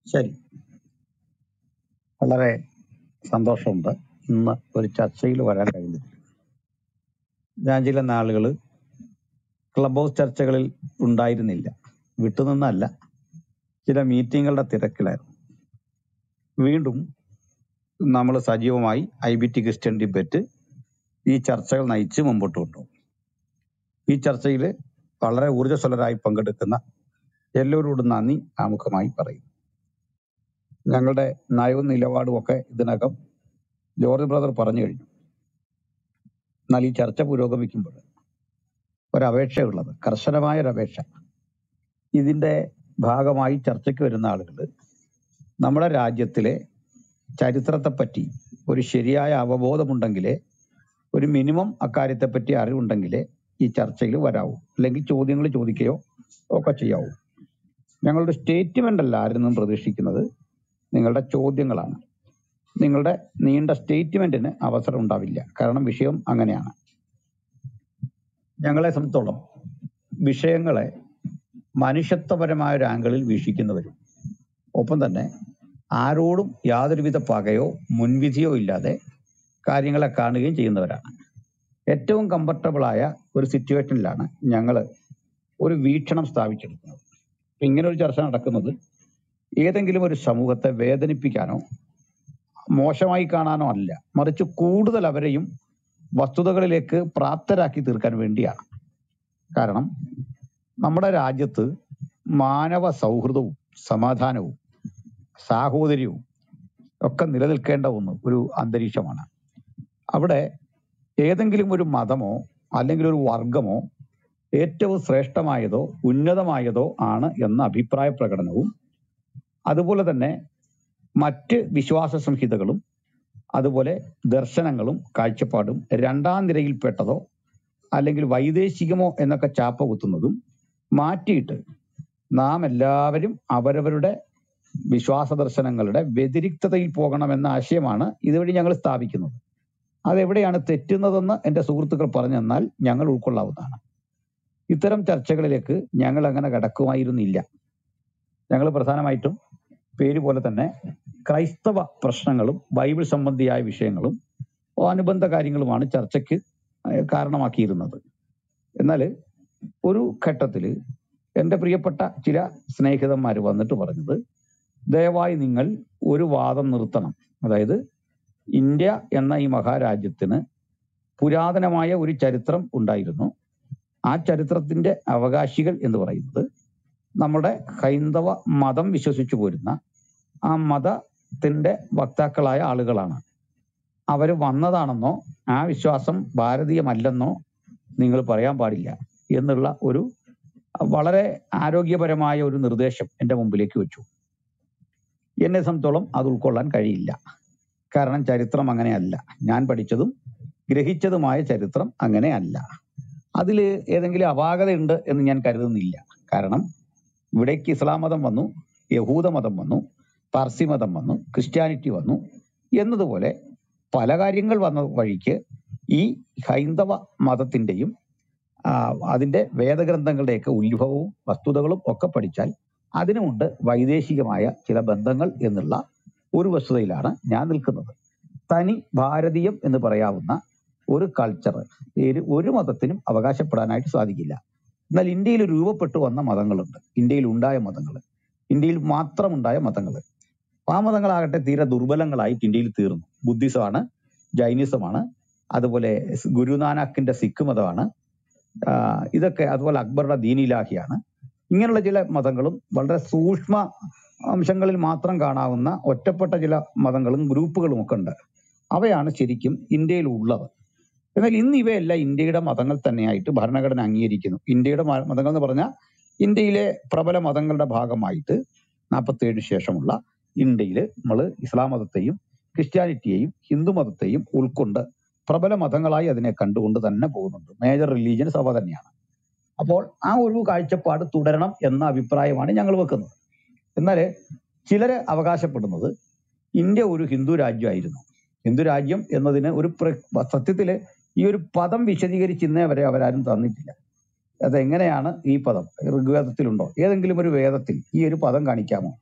ശരി വളരെ സന്തോഷമുണ്ട് ഇന്ന് ഒരു ചർച്ചയിൽ വരാൻ കഴിഞ്ഞത് ഞാൻ ചില നാളുകൾ ക്ലബ് ഹൗസ് ചർച്ചകളിൽ ഉണ്ടായിരുന്നില്ല വിട്ടുനിന്നല്ല ചില മീറ്റിങ്ങുകളുടെ തിരക്കിലായിരുന്നു വീണ്ടും നമ്മൾ സജീവമായി I B T Christian debate ഈ ചർച്ചകൾ നയിച്ച് മുമ്പോട്ട് കൊണ്ടുപോകും ഈ ചർച്ചയിൽ വളരെ ഊർജ്ജസ്വലരായി പങ്കെടുക്കുന്ന എല്ലാവരോടും നന്ദി ആമുഖമായി പറയും ഞങ്ങളുടെ നയവും നിലപാടും ഒക്കെ ഇതിനകം ജോർജ് ബ്രദർ പറഞ്ഞു കഴിഞ്ഞു എന്നാൽ ഈ ചർച്ച പുരോഗമിക്കുമ്പോൾ ഒരപേക്ഷയുള്ളത് കർശനമായ ഒരു അപേക്ഷ ഇതിന്റെ ഭാഗമായി ചർച്ചയ്ക്ക് വരുന്ന ആളുകൾ നമ്മുടെ രാജ്യത്തിലെ ചരിത്രത്തെപ്പറ്റി ഒരു ശരിയായ അവബോധമുണ്ടെങ്കിലേ ഒരു മിനിമം അക്കാര്യത്തെപ്പറ്റി അറിവുണ്ടെങ്കിലേ ഈ ചർച്ചയിൽ വരാവൂ അല്ലെങ്കിൽ ചോദ്യങ്ങൾ ചോദിക്കുകയോ ഒക്കെ ചെയ്യാവൂ ഞങ്ങളുടെ സ്റ്റേറ്റ്മെന്റ് അല്ല ആരിൽ നിന്നും പ്രതീക്ഷിക്കുന്നത് നിങ്ങളുടെ ചോദ്യങ്ങളാണ് നിങ്ങളുടെ നീണ്ട സ്റ്റേറ്റ്മെന്റിന് അവസരം ഉണ്ടാവില്ല കാരണം വിഷയം അങ്ങനെയാണ് ഞങ്ങളെ സംബന്ധിച്ചോളം വിഷയങ്ങളെ മനുഷ്യത്വപരമായ ഒരു ആംഗിളിൽ വീക്ഷിക്കുന്നവരും ഒപ്പം തന്നെ ആരോടും യാതൊരുവിധ പകയോ മുൻവിധിയോ ഇല്ലാതെ കാര്യങ്ങളെ കാണുകയും ചെയ്യുന്നവരാണ് ഏറ്റവും കംഫർട്ടബിൾ ആയ ഒരു സിറ്റുവേഷനിലാണ് ഞങ്ങൾ ഒരു വീക്ഷണം സ്ഥാപിച്ചെടുക്കുന്നത് ഇപ്പൊ ഇങ്ങനെ ഒരു ചർച്ച നടക്കുന്നത് ഏതെങ്കിലും ഒരു സമൂഹത്തെ വേദനിപ്പിക്കാനോ മോശമായി കാണാനോ അല്ല മറിച്ച് കൂടുതൽ അവരെയും വസ്തുതകളിലേക്ക് പ്രാപ്തരാക്കി തീർക്കാൻ വേണ്ടിയാണ് കാരണം നമ്മുടെ രാജ്യത്ത് മാനവ സൗഹൃദവും സമാധാനവും സാഹോദര്യവും ഒക്കെ നിലനിൽക്കേണ്ട ഒന്ന് ഒരു അന്തരീക്ഷമാണ് അവിടെ ഏതെങ്കിലും ഒരു മതമോ അല്ലെങ്കിൽ ഒരു വർഗമോ ഏറ്റവും ശ്രേഷ്ഠമായതോ ഉന്നതമായതോ ആണ് എന്ന അഭിപ്രായ പ്രകടനവും അതുപോലെ തന്നെ മറ്റ് വിശ്വാസ സംഹിതകളും അതുപോലെ ദർശനങ്ങളും കാഴ്ചപ്പാടും രണ്ടാം നിരയിൽപ്പെട്ടതോ അല്ലെങ്കിൽ വൈദേശികമോ എന്നൊക്കെ ചാപ്പ കുത്തുന്നതും മാറ്റിയിട്ട് നാം എല്ലാവരും അവരവരുടെ വിശ്വാസ ദർശനങ്ങളുടെ വ്യതിരിക്തതയിൽ പോകണമെന്ന ആശയമാണ് ഇതുവഴി ഞങ്ങൾ സ്ഥാപിക്കുന്നത് അതെവിടെയാണ് തെറ്റുന്നതെന്ന് എൻ്റെ സുഹൃത്തുക്കൾ പറഞ്ഞു തന്നാൽ ഞങ്ങൾ ഉൾക്കൊള്ളാവുന്നതാണ് ഇത്തരം ചർച്ചകളിലേക്ക് ഞങ്ങൾ അങ്ങനെ കടക്കുമായിരുന്നില്ല ഞങ്ങൾ പ്രധാനമായിട്ടും പേര് പോലെ തന്നെ ക്രൈസ്തവ പ്രശ്നങ്ങളും ബൈബിൾ സംബന്ധിയായ വിഷയങ്ങളും അനുബന്ധ കാര്യങ്ങളുമാണ് ചർച്ചയ്ക്ക് ഏഹ് കാരണമാക്കിയിരുന്നത് എന്നാൽ ഒരു ഘട്ടത്തിൽ എൻ്റെ പ്രിയപ്പെട്ട ചില സ്നേഹിതന്മാർ വന്നിട്ട് പറഞ്ഞത് ദയവായി നിങ്ങൾ ഒരു വാദം നിർത്തണം അതായത് ഇന്ത്യ എന്ന ഈ മഹാരാജ്യത്തിന് പുരാതനമായ ഒരു ചരിത്രം ഉണ്ടായിരുന്നു ആ ചരിത്രത്തിന്റെ അവകാശികൾ എന്ന് പറയുന്നത് നമ്മുടെ ഹൈന്ദവ മതം വിശ്വസിച്ചു പോരുന്ന ആ മതത്തിന്റെ വക്താക്കളായ ആളുകളാണ് അവർ വന്നതാണെന്നോ ആ വിശ്വാസം ഭാരതീയമല്ലെന്നോ നിങ്ങൾ പറയാൻ പാടില്ല എന്നുള്ള ഒരു വളരെ ആരോഗ്യപരമായ ഒരു നിർദ്ദേശം എൻ്റെ മുമ്പിലേക്ക് വെച്ചു എന്നെ സംബന്ധിച്ചോളം അത് ഉൾക്കൊള്ളാൻ കഴിയില്ല കാരണം ചരിത്രം അങ്ങനെയല്ല ഞാൻ പഠിച്ചതും ഗ്രഹിച്ചതുമായ ചരിത്രം അങ്ങനെയല്ല അതിൽ ഏതെങ്കിലും അപാകതയുണ്ട് എന്ന് ഞാൻ കരുതുന്നില്ല കാരണം ഇവിടേക്ക് ഇസ്ലാം മതം വന്നു യഹൂദ മതം വന്നു പാർസി മതം വന്നു ക്രിസ്ത്യാനിറ്റി വന്നു എന്നതുപോലെ പല കാര്യങ്ങൾ വന്ന വഴിക്ക് ഈ ഹൈന്ദവ മതത്തിന്റെയും ആ, അതിന്റെ വേദഗ്രന്ഥങ്ങളുടെയൊക്കെ ഉത്ഭവവും വസ്തുതകളും ഒക്കെ പഠിച്ചാൽ അതിനുമുണ്ട് വൈദേശികമായ ചില ബന്ധങ്ങൾ എന്നുള്ള ഒരു വസ്തുതയിലാണ് ഞാൻ നിൽക്കുന്നത് തനി ഭാരതീയം എന്ന് പറയാവുന്ന ഒരു കൾച്ചർ ഒരു മതത്തിനും അവകാശപ്പെടാനായിട്ട് സാധിക്കില്ല എന്നാൽ ഇന്ത്യയിൽ രൂപപ്പെട്ടു വന്ന മതങ്ങളുണ്ട് ഇന്ത്യയിൽ ഉണ്ടായ മതങ്ങൾ ഇന്ത്യയിൽ മാത്രം ഉണ്ടായ മതങ്ങൾ ആ മതങ്ങളാകട്ടെ തീരെ ദുർബലങ്ങളായിട്ട് ഇന്ത്യയിൽ തീർന്നു ബുദ്ധിസമാണ് ജൈനിസമാണ് അതുപോലെ സ് ഗുരുനാനാക്കിന്റെ സിഖ് മതമാണ് ആ, ഇതൊക്കെ അതുപോലെ അക്ബറുടെ ദീനിലാഹിയാണ് ഇങ്ങനെയുള്ള ചില മതങ്ങളും വളരെ സൂക്ഷ്മ അംശങ്ങളിൽ മാത്രം കാണാവുന്ന ഒറ്റപ്പെട്ട ചില മതങ്ങളും ഗ്രൂപ്പുകളും ഒക്കെ ഉണ്ട് അവയാണ് ശരിക്കും ഇന്ത്യയിൽ ഉള്ളത് എന്നാൽ ഇന്ന് ഇവയെല്ലാം ഇന്ത്യയുടെ മതങ്ങൾ തന്നെയായിട്ട് ഭരണഘടന അംഗീകരിക്കുന്നു ഇന്ത്യയുടെ മ- മതങ്ങൾ എന്ന് പറഞ്ഞാൽ ഇന്ത്യയിലെ പ്രബല മതങ്ങളുടെ ഭാഗമായിട്ട് നാൽപ്പത്തേഴിന് ശേഷമുള്ള ഇന്ത്യയിൽ നമ്മൾ ഇസ്ലാം മതത്തെയും ക്രിസ്ത്യാനിറ്റിയെയും ഹിന്ദു മതത്തെയും ഉൾക്കൊണ്ട് പ്രബല മതങ്ങളായി അതിനെ കണ്ടുകൊണ്ട് തന്നെ പോകുന്നുണ്ട് മേജർ റിലീജിയൻ സഭ തന്നെയാണ് അപ്പോൾ ആ ഒരു കാഴ്ചപ്പാട് തുടരണം എന്ന അഭിപ്രായമാണ് ഞങ്ങൾ വെക്കുന്നത് എന്നാൽ ചിലര് അവകാശപ്പെടുന്നത് ഇന്ത്യ ഒരു ഹിന്ദു രാജ്യമായിരുന്നു ഹിന്ദു രാജ്യം എന്നതിന് ഒരു പ്ര- സത്യത്തില് ഈ ഒരു പദം വിശദീകരിച്ച് ഇന്നേ വരെ അവരാരും തന്നിട്ടില്ല അതെങ്ങനെയാണ് ഈ പദം ഋഗ്വേദത്തിലുണ്ടോ ഏതെങ്കിലും ഒരു വേദത്തിൽ ഈ ഒരു പദം കാണിക്കാമോ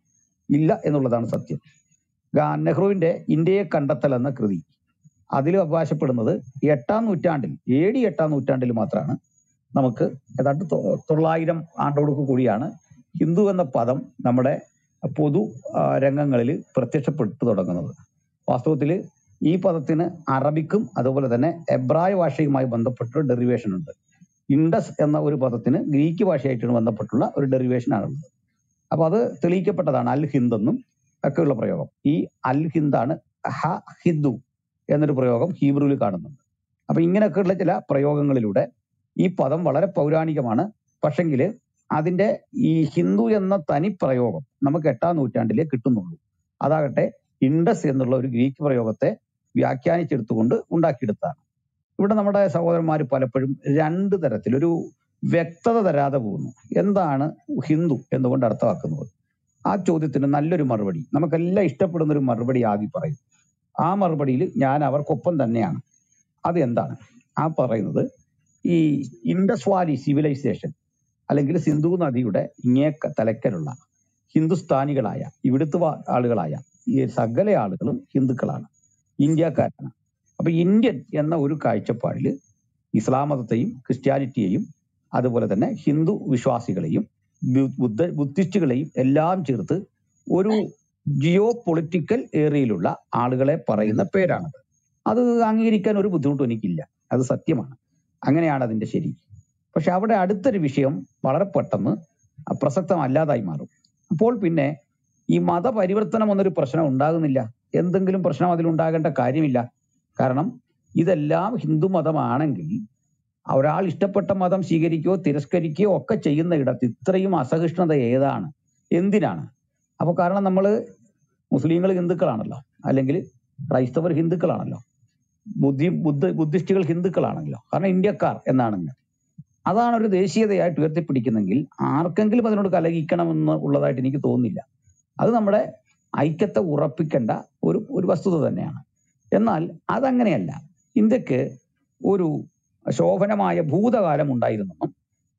ഇല്ല എന്നുള്ളതാണ് സത്യം ഗാ- നെഹ്റുവിന്റെ ഇന്ത്യയെ കണ്ടെത്തൽ എന്ന കൃതി അതിൽ അവകാശപ്പെടുന്നത് എട്ടാം നൂറ്റാണ്ടിൽ എ ഡി എട്ടാം നൂറ്റാണ്ടിൽ മാത്രമാണ് നമുക്ക് ഏതാണ്ട് തൊ- തൊള്ളായിരം ആണ്ടോടു കൂടിയാണ് ഹിന്ദു എന്ന പദം നമ്മുടെ പൊതു ആ, രംഗങ്ങളിൽ പ്രത്യക്ഷപ്പെട്ടു തുടങ്ങുന്നത് വാസ്തവത്തിൽ ഈ പദത്തിന് അറബിക്കും അതുപോലെ തന്നെ എബ്രായ ഭാഷയുമായി ബന്ധപ്പെട്ട ഡെറിവേഷൻ ഉണ്ട് ഇൻഡസ് എന്ന ഒരു പദത്തിന് ഗ്രീക്ക് ഭാഷയായിട്ടാണ് ബന്ധപ്പെട്ടുള്ള ഒരു ഡെറിവേഷൻ ആണുള്ളത് അപ്പൊ അത് തെളിയിക്കപ്പെട്ടതാണ് അൽ ഹിന്ദ് എന്നും ഒക്കെയുള്ള പ്രയോഗം ഈ അൽ ഹിന്ദാണ് ഹ ഹിന്ദു എന്നൊരു പ്രയോഗം ഹീബ്രുവിൽ കാണുന്നുണ്ട് അപ്പൊ ഇങ്ങനെയൊക്കെയുള്ള ചില പ്രയോഗങ്ങളിലൂടെ ഈ പദം വളരെ പൗരാണികമാണ് പക്ഷെങ്കിൽ അതിന്റെ ഈ ഹിന്ദു എന്ന തനി പ്രയോഗം നമുക്ക് എട്ടാം നൂറ്റാണ്ടിലേ കിട്ടുന്നുള്ളൂ അതാകട്ടെ ഇൻഡസ് എന്നുള്ള ഒരു ഗ്രീക്ക് പ്രയോഗത്തെ വ്യാഖ്യാനിച്ചെടുത്തുകൊണ്ട് ഉണ്ടാക്കിയെടുത്താണ് ഇവിടെ നമ്മുടെ സഹോദരന്മാർ പലപ്പോഴും രണ്ട് തരത്തിൽ ഒരു വ്യക്തത തരാതെ പോകുന്നു എന്താണ് ഹിന്ദു എന്നുകൊണ്ട് അർത്ഥമാക്കുന്നത് ആ ചോദ്യത്തിന് നല്ലൊരു മറുപടി നമുക്കെല്ലാം ഇഷ്ടപ്പെടുന്ന ഒരു മറുപടി ആദ്യം പറയും ആ മറുപടിയിൽ ഞാൻ അവർക്കൊപ്പം തന്നെയാണ് അത് എന്താണ് ആ പറയുന്നത് ഈ ഇൻഡസ് വാലി സിവിലൈസേഷൻ അല്ലെങ്കിൽ സിന്ധു നദിയുടെ ഇങ്ങേ ക- തലക്കലുള്ള ഹിന്ദുസ്ഥാനികളായ ഇവിടുത്തെ വാ- ആളുകളായ ഈ സകല ആളുകളും ഹിന്ദുക്കളാണ് ഇന്ത്യക്കാരാണ് അപ്പൊ ഇന്ത്യൻ എന്ന ഒരു കാഴ്ചപ്പാടിൽ ഇസ്ലാം മതത്തെയും ക്രിസ്ത്യാനിറ്റിയെയും അതുപോലെ തന്നെ ഹിന്ദു വിശ്വാസികളെയും ബു- ബുദ്ധ ബുദ്ധിസ്റ്റുകളെയും എല്ലാം ചേർത്ത് ഒരു ജിയോ പൊളിറ്റിക്കൽ ഏരിയയിലുള്ള ആളുകളെ പറയുന്ന പേരാണത് അത് അംഗീകരിക്കാൻ ഒരു ബുദ്ധിമുട്ടും എനിക്കില്ല അത് സത്യമാണ് അങ്ങനെയാണ് അതിന്റെ ശരി പക്ഷെ അവിടെ അടുത്തൊരു വിഷയം വളരെ പെട്ടെന്ന് പ്രസക്തമല്ലാതായി മാറും അപ്പോൾ പിന്നെ ഈ മതപരിവർത്തനം എന്നൊരു പ്രശ്നം ഉണ്ടാകുന്നില്ല എന്തെങ്കിലും പ്രശ്നം അതിലുണ്ടാകേണ്ട കാര്യമില്ല കാരണം ഇതെല്ലാം ഹിന്ദു മതമാണെങ്കിൽ ഒരാൾ ഇഷ്ടപ്പെട്ട മതം സ്വീകരിക്കുകയോ തിരസ്കരിക്കുകയോ ഒക്കെ ചെയ്യുന്ന ഇടത്ത് ഇത്രയും അസഹിഷ്ണുത ഏതാണ് എന്തിനാണ് അപ്പൊ കാരണം നമ്മൾ മുസ്ലിങ്ങൾ ഹിന്ദുക്കളാണല്ലോ അല്ലെങ്കിൽ ക്രൈസ്തവർ ഹിന്ദുക്കളാണല്ലോ ബുദ്ധി ബുദ്ധ ബുദ്ധിസ്റ്റുകൾ ഹിന്ദുക്കളാണല്ലോ കാരണം ഇന്ത്യക്കാർ എന്നാണ് അതാണ് ഒരു ദേശീയതയായിട്ട് ഉയർത്തിപ്പിടിക്കുന്നെങ്കിൽ ആർക്കെങ്കിലും അതിനോട് കലഹിക്കണമെന്ന് ഉള്ളതായിട്ട് എനിക്ക് തോന്നുന്നില്ല അത് നമ്മുടെ ഐക്യത്തെ ഉറപ്പിക്കേണ്ട ഒരു ഒരു വസ്തുത തന്നെയാണ് എന്നാൽ അതങ്ങനെയല്ല ഇന്ത്യക്ക് ഒരു ശോഭനമായ ഭൂതകാലം ഉണ്ടായിരുന്നെന്നും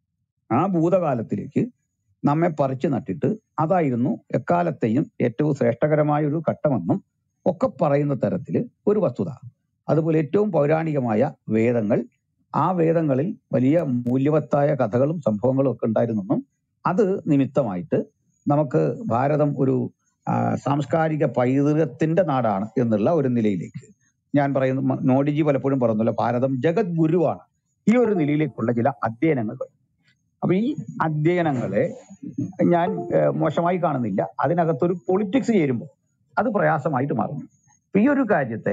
ആ ഭൂതകാലത്തിലേക്ക് നമ്മെ പറിച്ചു നട്ടിട്ട് അതായിരുന്നു എക്കാലത്തെയും ഏറ്റവും ശ്രേഷ്ഠകരമായ ഒരു ഘട്ടമെന്നും ഒക്കെ പറയുന്ന തരത്തിൽ ഒരു വസ്തുത അതുപോലെ ഏറ്റവും പൗരാണികമായ വേദങ്ങൾ ആ വേദങ്ങളിൽ വലിയ മൂല്യവത്തായ കഥകളും സംഭവങ്ങളും ഒക്കെ ഉണ്ടായിരുന്നെന്നും അത് നിമിത്തമായിട്ട് നമുക്ക് ഭാരതം ഒരു ആ, സാംസ്കാരിക പൈതൃകത്തിന്റെ നാടാണ് എന്നുള്ള ഒരു നിലയിലേക്ക് ഞാൻ പറയുന്നു മ- മോഡിജി പലപ്പോഴും പറഞ്ഞല്ലോ ഭാരതം ജഗത് ഗുരുവാണ് ഈ ഒരു നിലയിലേക്കുള്ള ചില അധ്യയനങ്ങൾ വരും. അപ്പൊ ഈ അധ്യയനങ്ങളെ ഞാൻ ഏഹ്, മോശമായി കാണുന്നില്ല അതിനകത്തൊരു പൊളിറ്റിക്സ് ചേരുമ്പോൾ അത് പ്രയാസമായിട്ട് മാറുന്നു അപ്പൊ ഈ ഒരു കാര്യത്തെ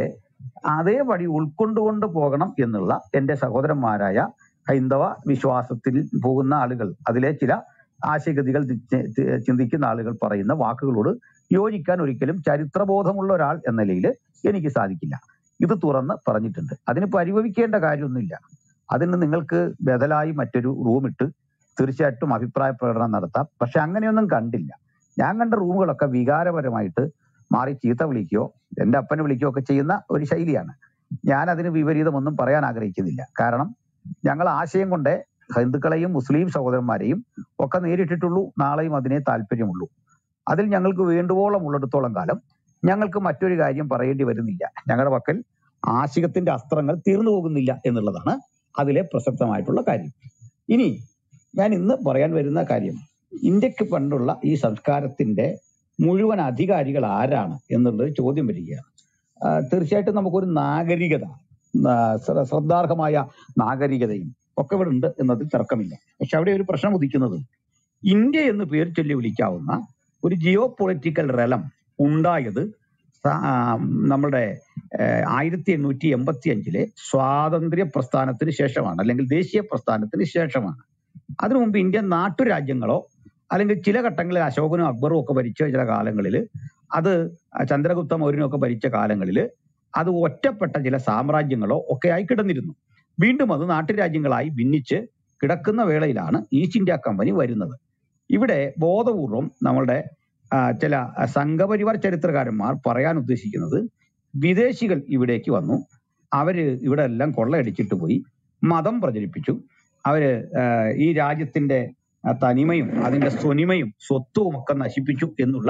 അതേപടി ഉൾക്കൊണ്ടുകൊണ്ട് പോകണം എന്നുള്ള എന്റെ സഹോദരന്മാരായ ഹൈന്ദവ വിശ്വാസത്തിൽ പോകുന്ന ആളുകൾ അതിലെ ചില ആശയഗതികൾ ചി- ചി- ചിന്തിക്കുന്ന ആളുകൾ പറയുന്ന വാക്കുകളോട് യോജിക്കാൻ ഒരിക്കലും ചരിത്രബോധമുള്ള ഒരാൾ എന്ന നിലയിൽ എനിക്ക് സാധിക്കില്ല ഇത് തുറന്ന് പറഞ്ഞിട്ടുണ്ട് അതിന് പരിഭവിക്കേണ്ട കാര്യമൊന്നുമില്ല അതിന് നിങ്ങൾക്ക് ബദലായി മറ്റൊരു റൂം ഇട്ട് തീർച്ചയായിട്ടും അഭിപ്രായ പ്രകടനം നടത്താം പക്ഷെ അങ്ങനെയൊന്നും കണ്ടില്ല ഞാൻ കണ്ട റൂമുകളൊക്കെ വികാരപരമായിട്ട് മാറി ചീത്ത വിളിക്കുകയോ എന്റെ അപ്പനെ വിളിക്കുകയോ ഒക്കെ ചെയ്യുന്ന ഒരു ശൈലിയാണ് ഞാൻ അതിന് വിപരീതമൊന്നും പറയാൻ ആഗ്രഹിക്കുന്നില്ല കാരണം ഞങ്ങൾ ആശയം കൊണ്ട് ഹിന്ദുക്കളെയും മുസ്ലിം സഹോദരന്മാരെയും ഒക്കെ നേരിട്ടിട്ടുള്ളൂ നാളെയും അതിനെ താല്പര്യമുള്ളൂ അതിൽ ഞങ്ങൾക്ക് വേണ്ടുവോളം ഉള്ളിടത്തോളം കാലം ഞങ്ങൾക്ക് മറ്റൊരു കാര്യം പറയേണ്ടി വരുന്നില്ല ഞങ്ങളുടെ പക്കൽ ആശികത്തിന്റെ അസ്ത്രങ്ങൾ തീർന്നു പോകുന്നില്ല എന്നുള്ളതാണ് അതിലെ പ്രസക്തമായിട്ടുള്ള കാര്യം ഇനി ഞാൻ ഇന്ന് പറയാൻ വരുന്ന കാര്യം ഇന്ത്യക്ക് പണ്ടുള്ള ഈ സംസ്കാരത്തിന്റെ മുഴുവൻ അധികാരികൾ ആരാണ് എന്നുള്ളത് ചോദ്യം വരികയാണ് ആ, തീർച്ചയായിട്ടും നമുക്കൊരു നാഗരികത ആ, ശ്ര- ശ്രദ്ധാർഹമായ നാഗരികതയും ഒക്കെ ഇവിടെ ഉണ്ട് എന്നതിൽ തർക്കമില്ല പക്ഷെ അവിടെ ഒരു പ്രശ്നം ഉദിക്കുന്നത് ഇന്ത്യ എന്ന് പേര് ചൊല്ലി വിളിക്കാവുന്ന ഒരു ജിയോ പൊളിറ്റിക്കൽ റലം ഉണ്ടായത് സ- ആ, നമ്മുടെ ആയിരത്തി എണ്ണൂറ്റി എൺപത്തി അഞ്ചിലെ സ്വാതന്ത്ര്യ പ്രസ്ഥാനത്തിന് ശേഷമാണ് അല്ലെങ്കിൽ ദേശീയ പ്രസ്ഥാനത്തിന് ശേഷമാണ് അതിനു മുമ്പ് ഇന്ത്യ നാട്ടുരാജ്യങ്ങളോ അല്ലെങ്കിൽ ചില ഘട്ടങ്ങളിൽ അശോകനും അക്ബറും ഒക്കെ ഭരിച്ച ചില കാലങ്ങളിൽ അത് ചന്ദ്രഗുപ്ത മൗര്യനും ഒക്കെ ഭരിച്ച കാലങ്ങളിൽ അത് ഒറ്റപ്പെട്ട ചില സാമ്രാജ്യങ്ങളോ ഒക്കെ ആയി കിടന്നിരുന്നു വീണ്ടും അത് നാട്ടുരാജ്യങ്ങളായി ഭിന്നിച്ച് കിടക്കുന്ന വേളയിലാണ് ഈസ്റ്റ് ഇന്ത്യ കമ്പനി വരുന്നത് ഇവിടെ ബോധപൂർവം നമ്മളുടെ ആ, ചില സംഘപരിവാർ ചരിത്രകാരന്മാർ പറയാൻ ഉദ്ദേശിക്കുന്നത് വിദേശികൾ ഇവിടേക്ക് വന്നു അവര് ഇവിടെ എല്ലാം കൊള്ളയടിച്ചിട്ട് പോയി മതം പ്രചരിപ്പിച്ചു അവര് ആ, ഈ രാജ്യത്തിന്റെ ആ, തനിമയും അതിന്റെ സ്വനിമയും സ്വത്വവും ഒക്കെ നശിപ്പിച്ചു എന്നുള്ള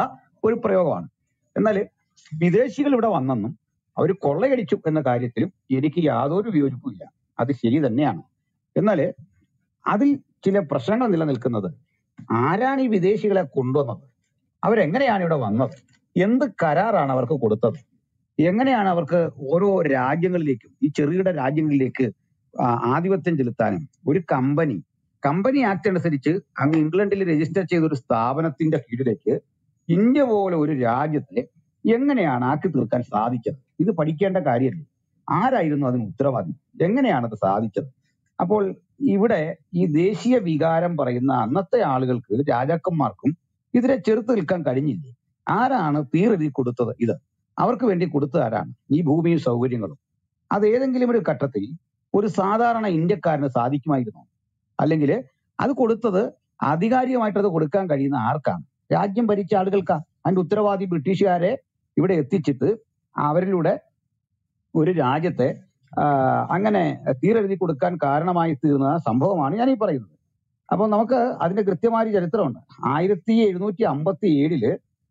ഒരു പ്രയോഗമാണ് എന്നാൽ വിദേശികൾ ഇവിടെ വന്നെന്നും അവർ കൊള്ളയടിച്ചു എന്ന കാര്യത്തിലും എനിക്ക് യാതൊരു വിയോജിപ്പുമില്ല അത് ശരി തന്നെയാണ് എന്നാൽ അതിൽ ചില പ്രശ്നങ്ങൾ നിലനിൽക്കുന്നത് ആരാണ് ഈ വിദേശികളെ കൊണ്ടുവന്നത് അവരെങ്ങനെയാണ് ഇവിടെ വന്നത് എന്ത് കരാറാണ് അവർക്ക് കൊടുത്തത് എങ്ങനെയാണ് അവർക്ക് ഓരോ രാജ്യങ്ങളിലേക്കും ഈ ചെറുകിട രാജ്യങ്ങളിലേക്ക് ആ, ആധിപത്യം ചെലുത്താനും ഒരു കമ്പനി കമ്പനി ആക്ട് അനുസരിച്ച് അങ്ങ് ഇംഗ്ലണ്ടിൽ രജിസ്റ്റർ ചെയ്ത ഒരു സ്ഥാപനത്തിന്റെ കീഴിലേക്ക് ഇന്ത്യ പോലെ ഒരു രാജ്യത്തെ എങ്ങനെയാണ് ആക്കി തീർക്കാൻ സാധിച്ചത് ഇത് പഠിക്കേണ്ട കാര്യമല്ലേ ആരായിരുന്നു അതിന് ഉത്തരവാദി എങ്ങനെയാണ് അത് സാധിച്ചത് അപ്പോൾ ഇവിടെ ഈ ദേശീയ വികാരം പറയുന്ന അന്നത്തെ ആളുകൾക്ക് രാജാക്കന്മാർക്കും ഇതിനെ ചെറുത്ത് നിൽക്കാൻ കഴിഞ്ഞില്ലേ ആരാണ് തീരെഴുതി കൊടുത്തത് ഇത് അവർക്ക് വേണ്ടി കൊടുത്തത് ആരാണ് ഈ ഭൂമിയും സൗകര്യങ്ങളും അത് ഏതെങ്കിലും ഒരു ഘട്ടത്തിൽ ഒരു സാധാരണ ഇന്ത്യക്കാരന് സാധിക്കുമായിരുന്നു അല്ലെങ്കിൽ അത് കൊടുത്തത് ആധികാരികമായിട്ട് അത് കൊടുക്കാൻ കഴിയുന്ന ആർക്കാണ് രാജ്യം ഭരിച്ച ആളുകൾക്കാ അതിന്റെ ഉത്തരവാദി ബ്രിട്ടീഷുകാരെ ഇവിടെ എത്തിച്ചിട്ട് അവരിലൂടെ ഒരു രാജ്യത്തെ ആ, അങ്ങനെ തീരെഴുതി കൊടുക്കാൻ കാരണമായി തീർന്ന സംഭവമാണ് ഞാൻ ഈ പറയുന്നത് അപ്പോൾ നമുക്ക് അതിന്റെ കൃത്യമായ ഒരു ചരിത്രമുണ്ട് ആയിരത്തി എഴുന്നൂറ്റി അമ്പത്തി ഏഴില്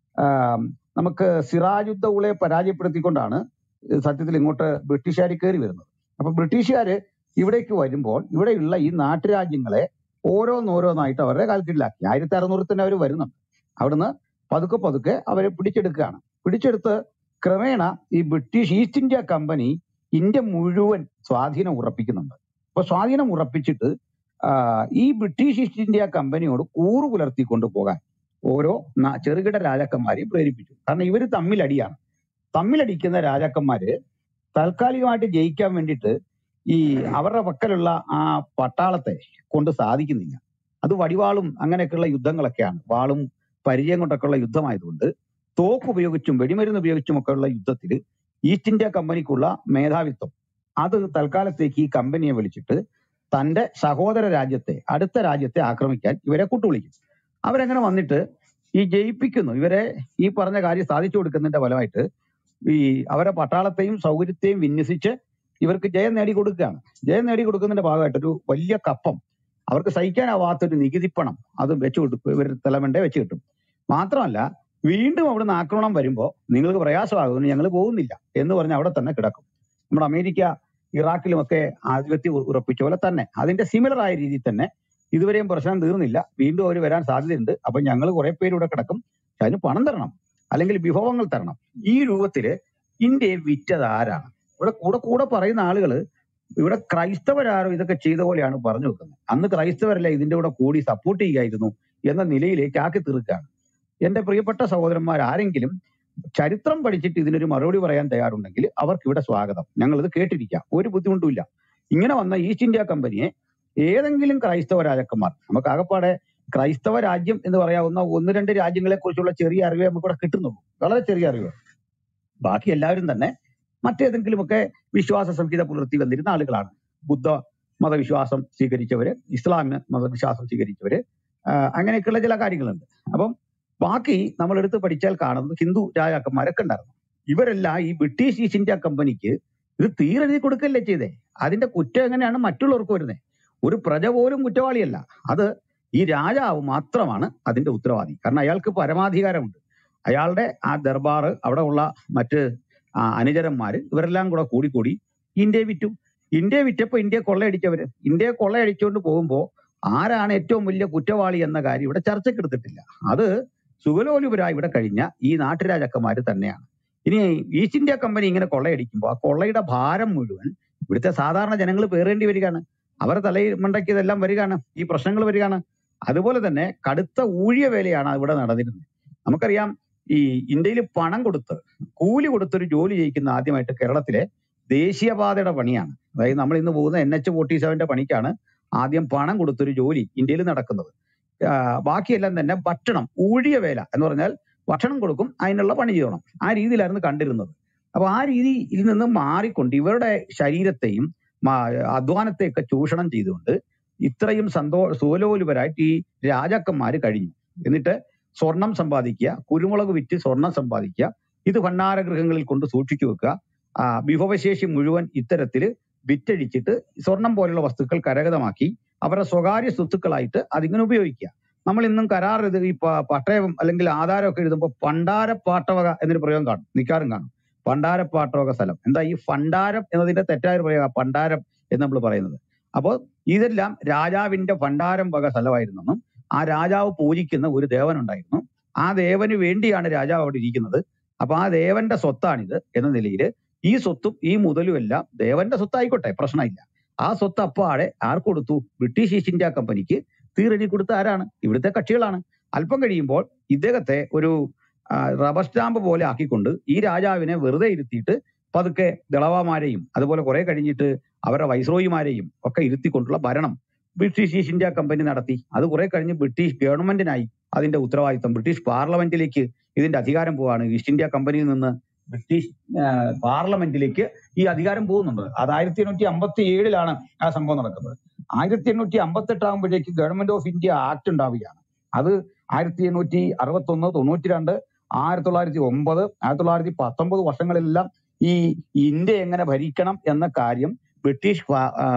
നമുക്ക് സിറാജുദ്ദൗളെ പരാജയപ്പെടുത്തിക്കൊണ്ടാണ് സത്യത്തിൽ ഇങ്ങോട്ട് ബ്രിട്ടീഷുകാർ കയറി വരുന്നത് അപ്പൊ ബ്രിട്ടീഷുകാര് ഇവിടേക്ക് വരുമ്പോൾ ഇവിടെയുള്ള ഈ നാട്ടുരാജ്യങ്ങളെ ഓരോന്നോരോന്നായിട്ട് അവരുടെ കാൽക്കീഴിലാക്കി ആയിരത്തി അറുന്നൂറിൽ തന്നെ അവർ വരുന്നുണ്ട് അവിടുന്ന് പതുക്കെ പതുക്കെ അവരെ പിടിച്ചെടുക്കുകയാണ് പിടിച്ചെടുത്ത് ക്രമേണ ഈ British East India company India മുഴുവൻ സ്വാധീനം ഉറപ്പിക്കുന്നുണ്ട് അപ്പൊ സ്വാധീനം ഉറപ്പിച്ചിട്ട് ആ, ഈ ബ്രിട്ടീഷ് ഈസ്റ്റ് ഇന്ത്യ കമ്പനിയോട് കൂറു പുലർത്തിക്കൊണ്ട് പോകാൻ ഓരോ ന- ചെറുകിട രാജാക്കന്മാരെയും പ്രേരിപ്പിച്ചു കാരണം ഇവര് തമ്മിലടിയാണ് തമ്മിലടിക്കുന്ന രാജാക്കന്മാര് താൽക്കാലികമായിട്ട് ജയിക്കാൻ വേണ്ടിയിട്ട് ഈ അവരുടെ പക്കലുള്ള ആ പട്ടാളത്തെ കൊണ്ട് സാധിക്കുന്നില്ല അത് വടിവാളും അങ്ങനെയൊക്കെയുള്ള യുദ്ധങ്ങളൊക്കെയാണ് വാളും പരിചയം കൊണ്ടൊക്കെയുള്ള യുദ്ധമായതുകൊണ്ട് തോക്ക് ഉപയോഗിച്ചും വെടിമരുന്ന് ഉപയോഗിച്ചും ഒക്കെയുള്ള യുദ്ധത്തിൽ ഈസ്റ്റ് ഇന്ത്യ കമ്പനിക്കുള്ള മേധാവിത്വം അത് തൽക്കാലത്തേക്ക് ഈ കമ്പനിയെ വിളിച്ചിട്ട് തന്റെ സഹോദര രാജ്യത്തെ അടുത്ത രാജ്യത്തെ ആക്രമിക്കാൻ ഇവരെ കൂട്ടുവിളിക്കും അവരങ്ങനെ വന്നിട്ട് ഈ ജയിപ്പിക്കുന്നു ഇവരെ ഈ പറഞ്ഞ കാര്യം സാധിച്ചു കൊടുക്കുന്നതിന്റെ ഫലമായിട്ട് ഈ അവരെ പട്ടാളത്തെയും സൗകര്യത്തെയും വിന്യസിച്ച് ഇവർക്ക് ജയം നേടി കൊടുക്കുകയാണ് ജയം നേടി കൊടുക്കുന്നതിന്റെ ഭാഗമായിട്ട് ഒരു വലിയ കപ്പം അവർക്ക് സഹിക്കാനാവാത്തൊരു നികുതിപ്പണം അത് വെച്ച് കൊടുക്കും ഇവർ തലമണ്ടേ വെച്ച് കിട്ടും മാത്രമല്ല വീണ്ടും അവിടുന്ന് ആക്രമണം വരുമ്പോൾ നിങ്ങൾക്ക് പ്രയാസമാകുന്നു ഞങ്ങൾ പോകുന്നില്ല എന്ന് പറഞ്ഞ് അവിടെ തന്നെ കിടക്കും നമ്മുടെ അമേരിക്ക ഇറാഖിലുമൊക്കെ ആധിപത്യം ഉ- ഉറപ്പിച്ച പോലെ തന്നെ അതിന്റെ സിമിലർ ആയ രീതിയിൽ തന്നെ ഇതുവരെയും പ്രശ്നം തീർന്നില്ല വീണ്ടും അവർ വരാൻ സാധ്യതയുണ്ട് അപ്പൊ ഞങ്ങൾ കുറെ പേര് ഇവിടെ കിടക്കും പക്ഷെ അതിന് പണം തരണം അല്ലെങ്കിൽ വിഭവങ്ങൾ തരണം ഈ രൂപത്തില് ഇന്ത്യയെ വിറ്റത് ആരാണ് ഇവിടെ കൂടെ കൂടെ പറയുന്ന ആളുകള് ഇവിടെ ക്രൈസ്തവരാരോ ഇതൊക്കെ ചെയ്ത പോലെയാണ് പറഞ്ഞു വെക്കുന്നത് അന്ന് ക്രൈസ്തവരല്ല ഇതിന്റെ കൂടെ കൂടി സപ്പോർട്ട് ചെയ്യായിരുന്നു എന്ന നിലയിലേക്ക് ആക്കി തീർക്കുകയാണ് എന്റെ പ്രിയപ്പെട്ട സഹോദരന്മാർ ആരെങ്കിലും ചരിത്രം പഠിച്ചിട്ട് ഇതിനൊരു മറുപടി പറയാൻ തയ്യാറുണ്ടെങ്കിൽ അവർക്ക് ഇവിടെ സ്വാഗതം ഞങ്ങൾ ഇത് കേട്ടിരിക്കാം ഒരു ബുദ്ധിമുട്ടുമില്ല ഇങ്ങനെ വന്ന ഈസ്റ്റ് ഇന്ത്യ കമ്പനിയെ ഏതെങ്കിലും ക്രൈസ്തവ രാജാക്കന്മാർ നമുക്ക് ആകപ്പാടെ ക്രൈസ്തവ രാജ്യം എന്ന് പറയാവുന്ന ഒന്ന് രണ്ട് രാജ്യങ്ങളെ കുറിച്ചുള്ള ചെറിയ അറിവേ നമുക്ക് ഇവിടെ കിട്ടുന്നുള്ളൂ വളരെ ചെറിയ അറിവ് ബാക്കി എല്ലാവരും തന്നെ മറ്റേതെങ്കിലുമൊക്കെ വിശ്വാസ സംഹിത പുലർത്തി വന്നിരുന്ന ആളുകളാണ് ബുദ്ധ മതവിശ്വാസം സ്വീകരിച്ചവര് ഇസ്ലാമിന് മതവിശ്വാസം സ്വീകരിച്ചവര് ആ, അങ്ങനെയൊക്കെയുള്ള ചില കാര്യങ്ങളുണ്ട് അപ്പം ബാക്കി നമ്മൾ എടുത്ത് പഠിച്ചാൽ കാണുന്നത് ഹിന്ദു രാജാക്കന്മാരൊക്കെ ഉണ്ടായിരുന്നു ഇവരെല്ലാം ഈ ബ്രിട്ടീഷ് ഈസ്റ്റ് ഇന്ത്യ കമ്പനിക്ക് ഇത് തീരെഴുതി കൊടുക്കല്ലേ ചെയ്തേ അതിന്റെ കുറ്റം എങ്ങനെയാണ് മറ്റുള്ളവർക്ക് വരുന്നത് ഒരു പ്രജ പോലും കുറ്റവാളിയല്ല അത് ഈ രാജാവ് മാത്രമാണ് അതിന്റെ ഉത്തരവാദി കാരണം അയാൾക്ക് പരമാധികാരമുണ്ട് അയാളുടെ ആ ദർബാർ അവിടെ ഉള്ള മറ്റ് ആ, അനുചരന്മാര് ഇവരെല്ലാം കൂടെ കൂടിക്കൂടി ഇന്ത്യയെ വിറ്റു ഇന്ത്യയെ വിറ്റപ്പോ ഇന്ത്യയെ കൊള്ളയടിച്ചവര് ഇന്ത്യയെ കൊള്ളയടിച്ചുകൊണ്ട് പോകുമ്പോ ആരാണ് ഏറ്റവും വലിയ കുറ്റവാളി എന്ന കാര്യം ഇവിടെ ചർച്ചക്കെടുത്തിട്ടില്ല അത് സുഗലോലുപരായി ഇവിടെ കഴിഞ്ഞ ഈ നാട്ടുരാജാക്കന്മാര് തന്നെയാണ് ഇനി ഈസ്റ്റ് ഇന്ത്യ കമ്പനി ഇങ്ങനെ കൊള്ളയടിക്കുമ്പോൾ ആ കൊള്ളയുടെ ഭാരം മുഴുവൻ ഇവിടുത്തെ സാധാരണ ജനങ്ങൾ പേറേണ്ടി വരികയാണ് അവരുടെ തലയിൽ മണ്ടയ്ക്ക് ഇതെല്ലാം വരികയാണ് ഈ പ്രശ്നങ്ങൾ വരികയാണ് അതുപോലെ തന്നെ കടുത്ത ഊഴിയ വേലയാണ് ഇവിടെ നടന്നിരുന്നത് നമുക്കറിയാം ഈ ഇന്ത്യയിൽ പണം കൊടുത്ത് കൂലി കൊടുത്തൊരു ജോലി ചെയ്യിക്കുന്ന ആദ്യമായിട്ട് കേരളത്തിലെ ദേശീയപാതയുടെ പണിയാണ് അതായത് നമ്മൾ ഇന്ന് പോകുന്ന എൻ എച്ച് ഫോർട്ടി സെവന്റെ പണിക്കാണ് ആദ്യം പണം കൊടുത്തൊരു ജോലി ഇന്ത്യയിൽ നടക്കുന്നത് ആ, ബാക്കിയെല്ലാം തന്നെ ഭക്ഷണം ഊഴിയ വേല എന്ന് പറഞ്ഞാൽ ഭക്ഷണം കൊടുക്കും അതിനുള്ള പണി ചെയ്യണം ആ രീതിയിലായിരുന്നു കണ്ടിരുന്നത് അപ്പൊ ആ രീതിയിൽ നിന്ന് മാറിക്കൊണ്ട് ഇവരുടെ ശരീരത്തെയും മാ- അധ്വാനത്തെയൊക്കെ ചൂഷണം ചെയ്തുകൊണ്ട് ഇത്രയും സന്തോ സുലോലുപരായിട്ട് ഈ രാജാക്കന്മാര് കഴിഞ്ഞു എന്നിട്ട് സ്വർണം സമ്പാദിക്കുക കുരുമുളക് വിറ്റ് സ്വർണം സമ്പാദിക്കുക ഇത് ഭണ്ഡാരഗൃഹങ്ങളിൽ കൊണ്ട് സൂക്ഷിച്ചു വെക്കുക ആ, വിഭവശേഷി മുഴുവൻ ഇത്തരത്തില് വിറ്റഴിച്ചിട്ട് സ്വർണം പോലുള്ള വസ്തുക്കൾ കരഗതമാക്കി അവരുടെ സ്വകാര്യ സ്വത്തുക്കളായിട്ട് അതിങ്ങനെ ഉപയോഗിക്കുക നമ്മൾ ഇന്നും കരാർ ഇത് ഈ പ- പട്ടയം അല്ലെങ്കിൽ ആധാരം ഒക്കെ എഴുതുമ്പോൾ പണ്ടാര പാട്ടവക എന്നൊരു പ്രയോഗം കാണും മിക്കാറും കാണും പണ്ടാര പാട്ടവക സ്ഥലം എന്താ ഈ ഫണ്ടാരം എന്നതിന്റെ തെറ്റായ ഒരു പ്രയോഗം പണ്ടാരം എന്ന് നമ്മൾ പറയുന്നത് അപ്പോൾ ഇതെല്ലാം രാജാവിന്റെ ഭണ്ഡാരം വക സ്ഥലമായിരുന്നെന്നും ആ രാജാവ് പൂജിക്കുന്ന ഒരു ദേവൻ ഉണ്ടായിരുന്നു ആ ദേവന് വേണ്ടിയാണ് രാജാവ് അവിടെ ഇരിക്കുന്നത് അപ്പൊ ആ ദേവന്റെ സ്വത്താണിത് എന്ന നിലയിൽ ഈ സ്വത്തും ഈ മുതലും എല്ലാം ദേവന്റെ സ്വത്തായിക്കോട്ടെ പ്രശ്നമില്ല ആ സ്വത്ത് അപ്പാടെ ആർക്ക് കൊടുത്തു ബ്രിട്ടീഷ് ഈസ്റ്റ് ഇന്ത്യ കമ്പനിക്ക് തീറെഴുതി കൊടുത്ത ആരാണ് ഇവിടുത്തെ കക്ഷികളാണ് അല്പം കഴിയുമ്പോൾ ഇദ്ദേഹത്തെ ഒരു ആ, റബ്ബർ സ്റ്റാമ്പ് പോലെ ആക്കിക്കൊണ്ട് ഈ രാജാവിനെ വെറുതെ ഇരുത്തിയിട്ട് പതുക്കെ ദളവാമാരെയും അതുപോലെ കുറെ കഴിഞ്ഞിട്ട് അവരുടെ വൈസ്രോയിമാരെയും ഒക്കെ ഇരുത്തിക്കൊണ്ടുള്ള ഭരണം ബ്രിട്ടീഷ് ഈസ്റ്റ് ഇന്ത്യ കമ്പനി നടത്തി അത് കുറെ കഴിഞ്ഞ് ബ്രിട്ടീഷ് ഗവൺമെന്റിനായി അതിന്റെ ഉത്തരവാദിത്തം ബ്രിട്ടീഷ് പാർലമെന്റിലേക്ക് ഇതിന്റെ അധികാരം പോവാണ് ഈസ്റ്റ് ഇന്ത്യ കമ്പനിയിൽ നിന്ന് ബ്രിട്ടീഷ് ആ, പാർലമെന്റിലേക്ക് ഈ അധികാരം പോകുന്നുണ്ട് അത് ആയിരത്തി എണ്ണൂറ്റി അമ്പത്തി ഏഴിലാണ് ആ സംഭവം നടക്കുന്നത് ആയിരത്തി എണ്ണൂറ്റി അമ്പത്തി എട്ട് ആകുമ്പോഴേക്ക് ഗവൺമെന്റ് ഓഫ് ഇന്ത്യ ആക്ട് ഉണ്ടാവുകയാണ് അത് ആയിരത്തി എണ്ണൂറ്റി അറുപത്തി ഒന്ന് തൊണ്ണൂറ്റി രണ്ട് ആയിരത്തി തൊള്ളായിരത്തി ഒമ്പത് ആയിരത്തി തൊള്ളായിരത്തി പത്തൊമ്പത് വർഷങ്ങളിലെല്ലാം ഈ ഇന്ത്യ എങ്ങനെ ഭരിക്കണം എന്ന കാര്യം ബ്രിട്ടീഷ് പാ- ആ,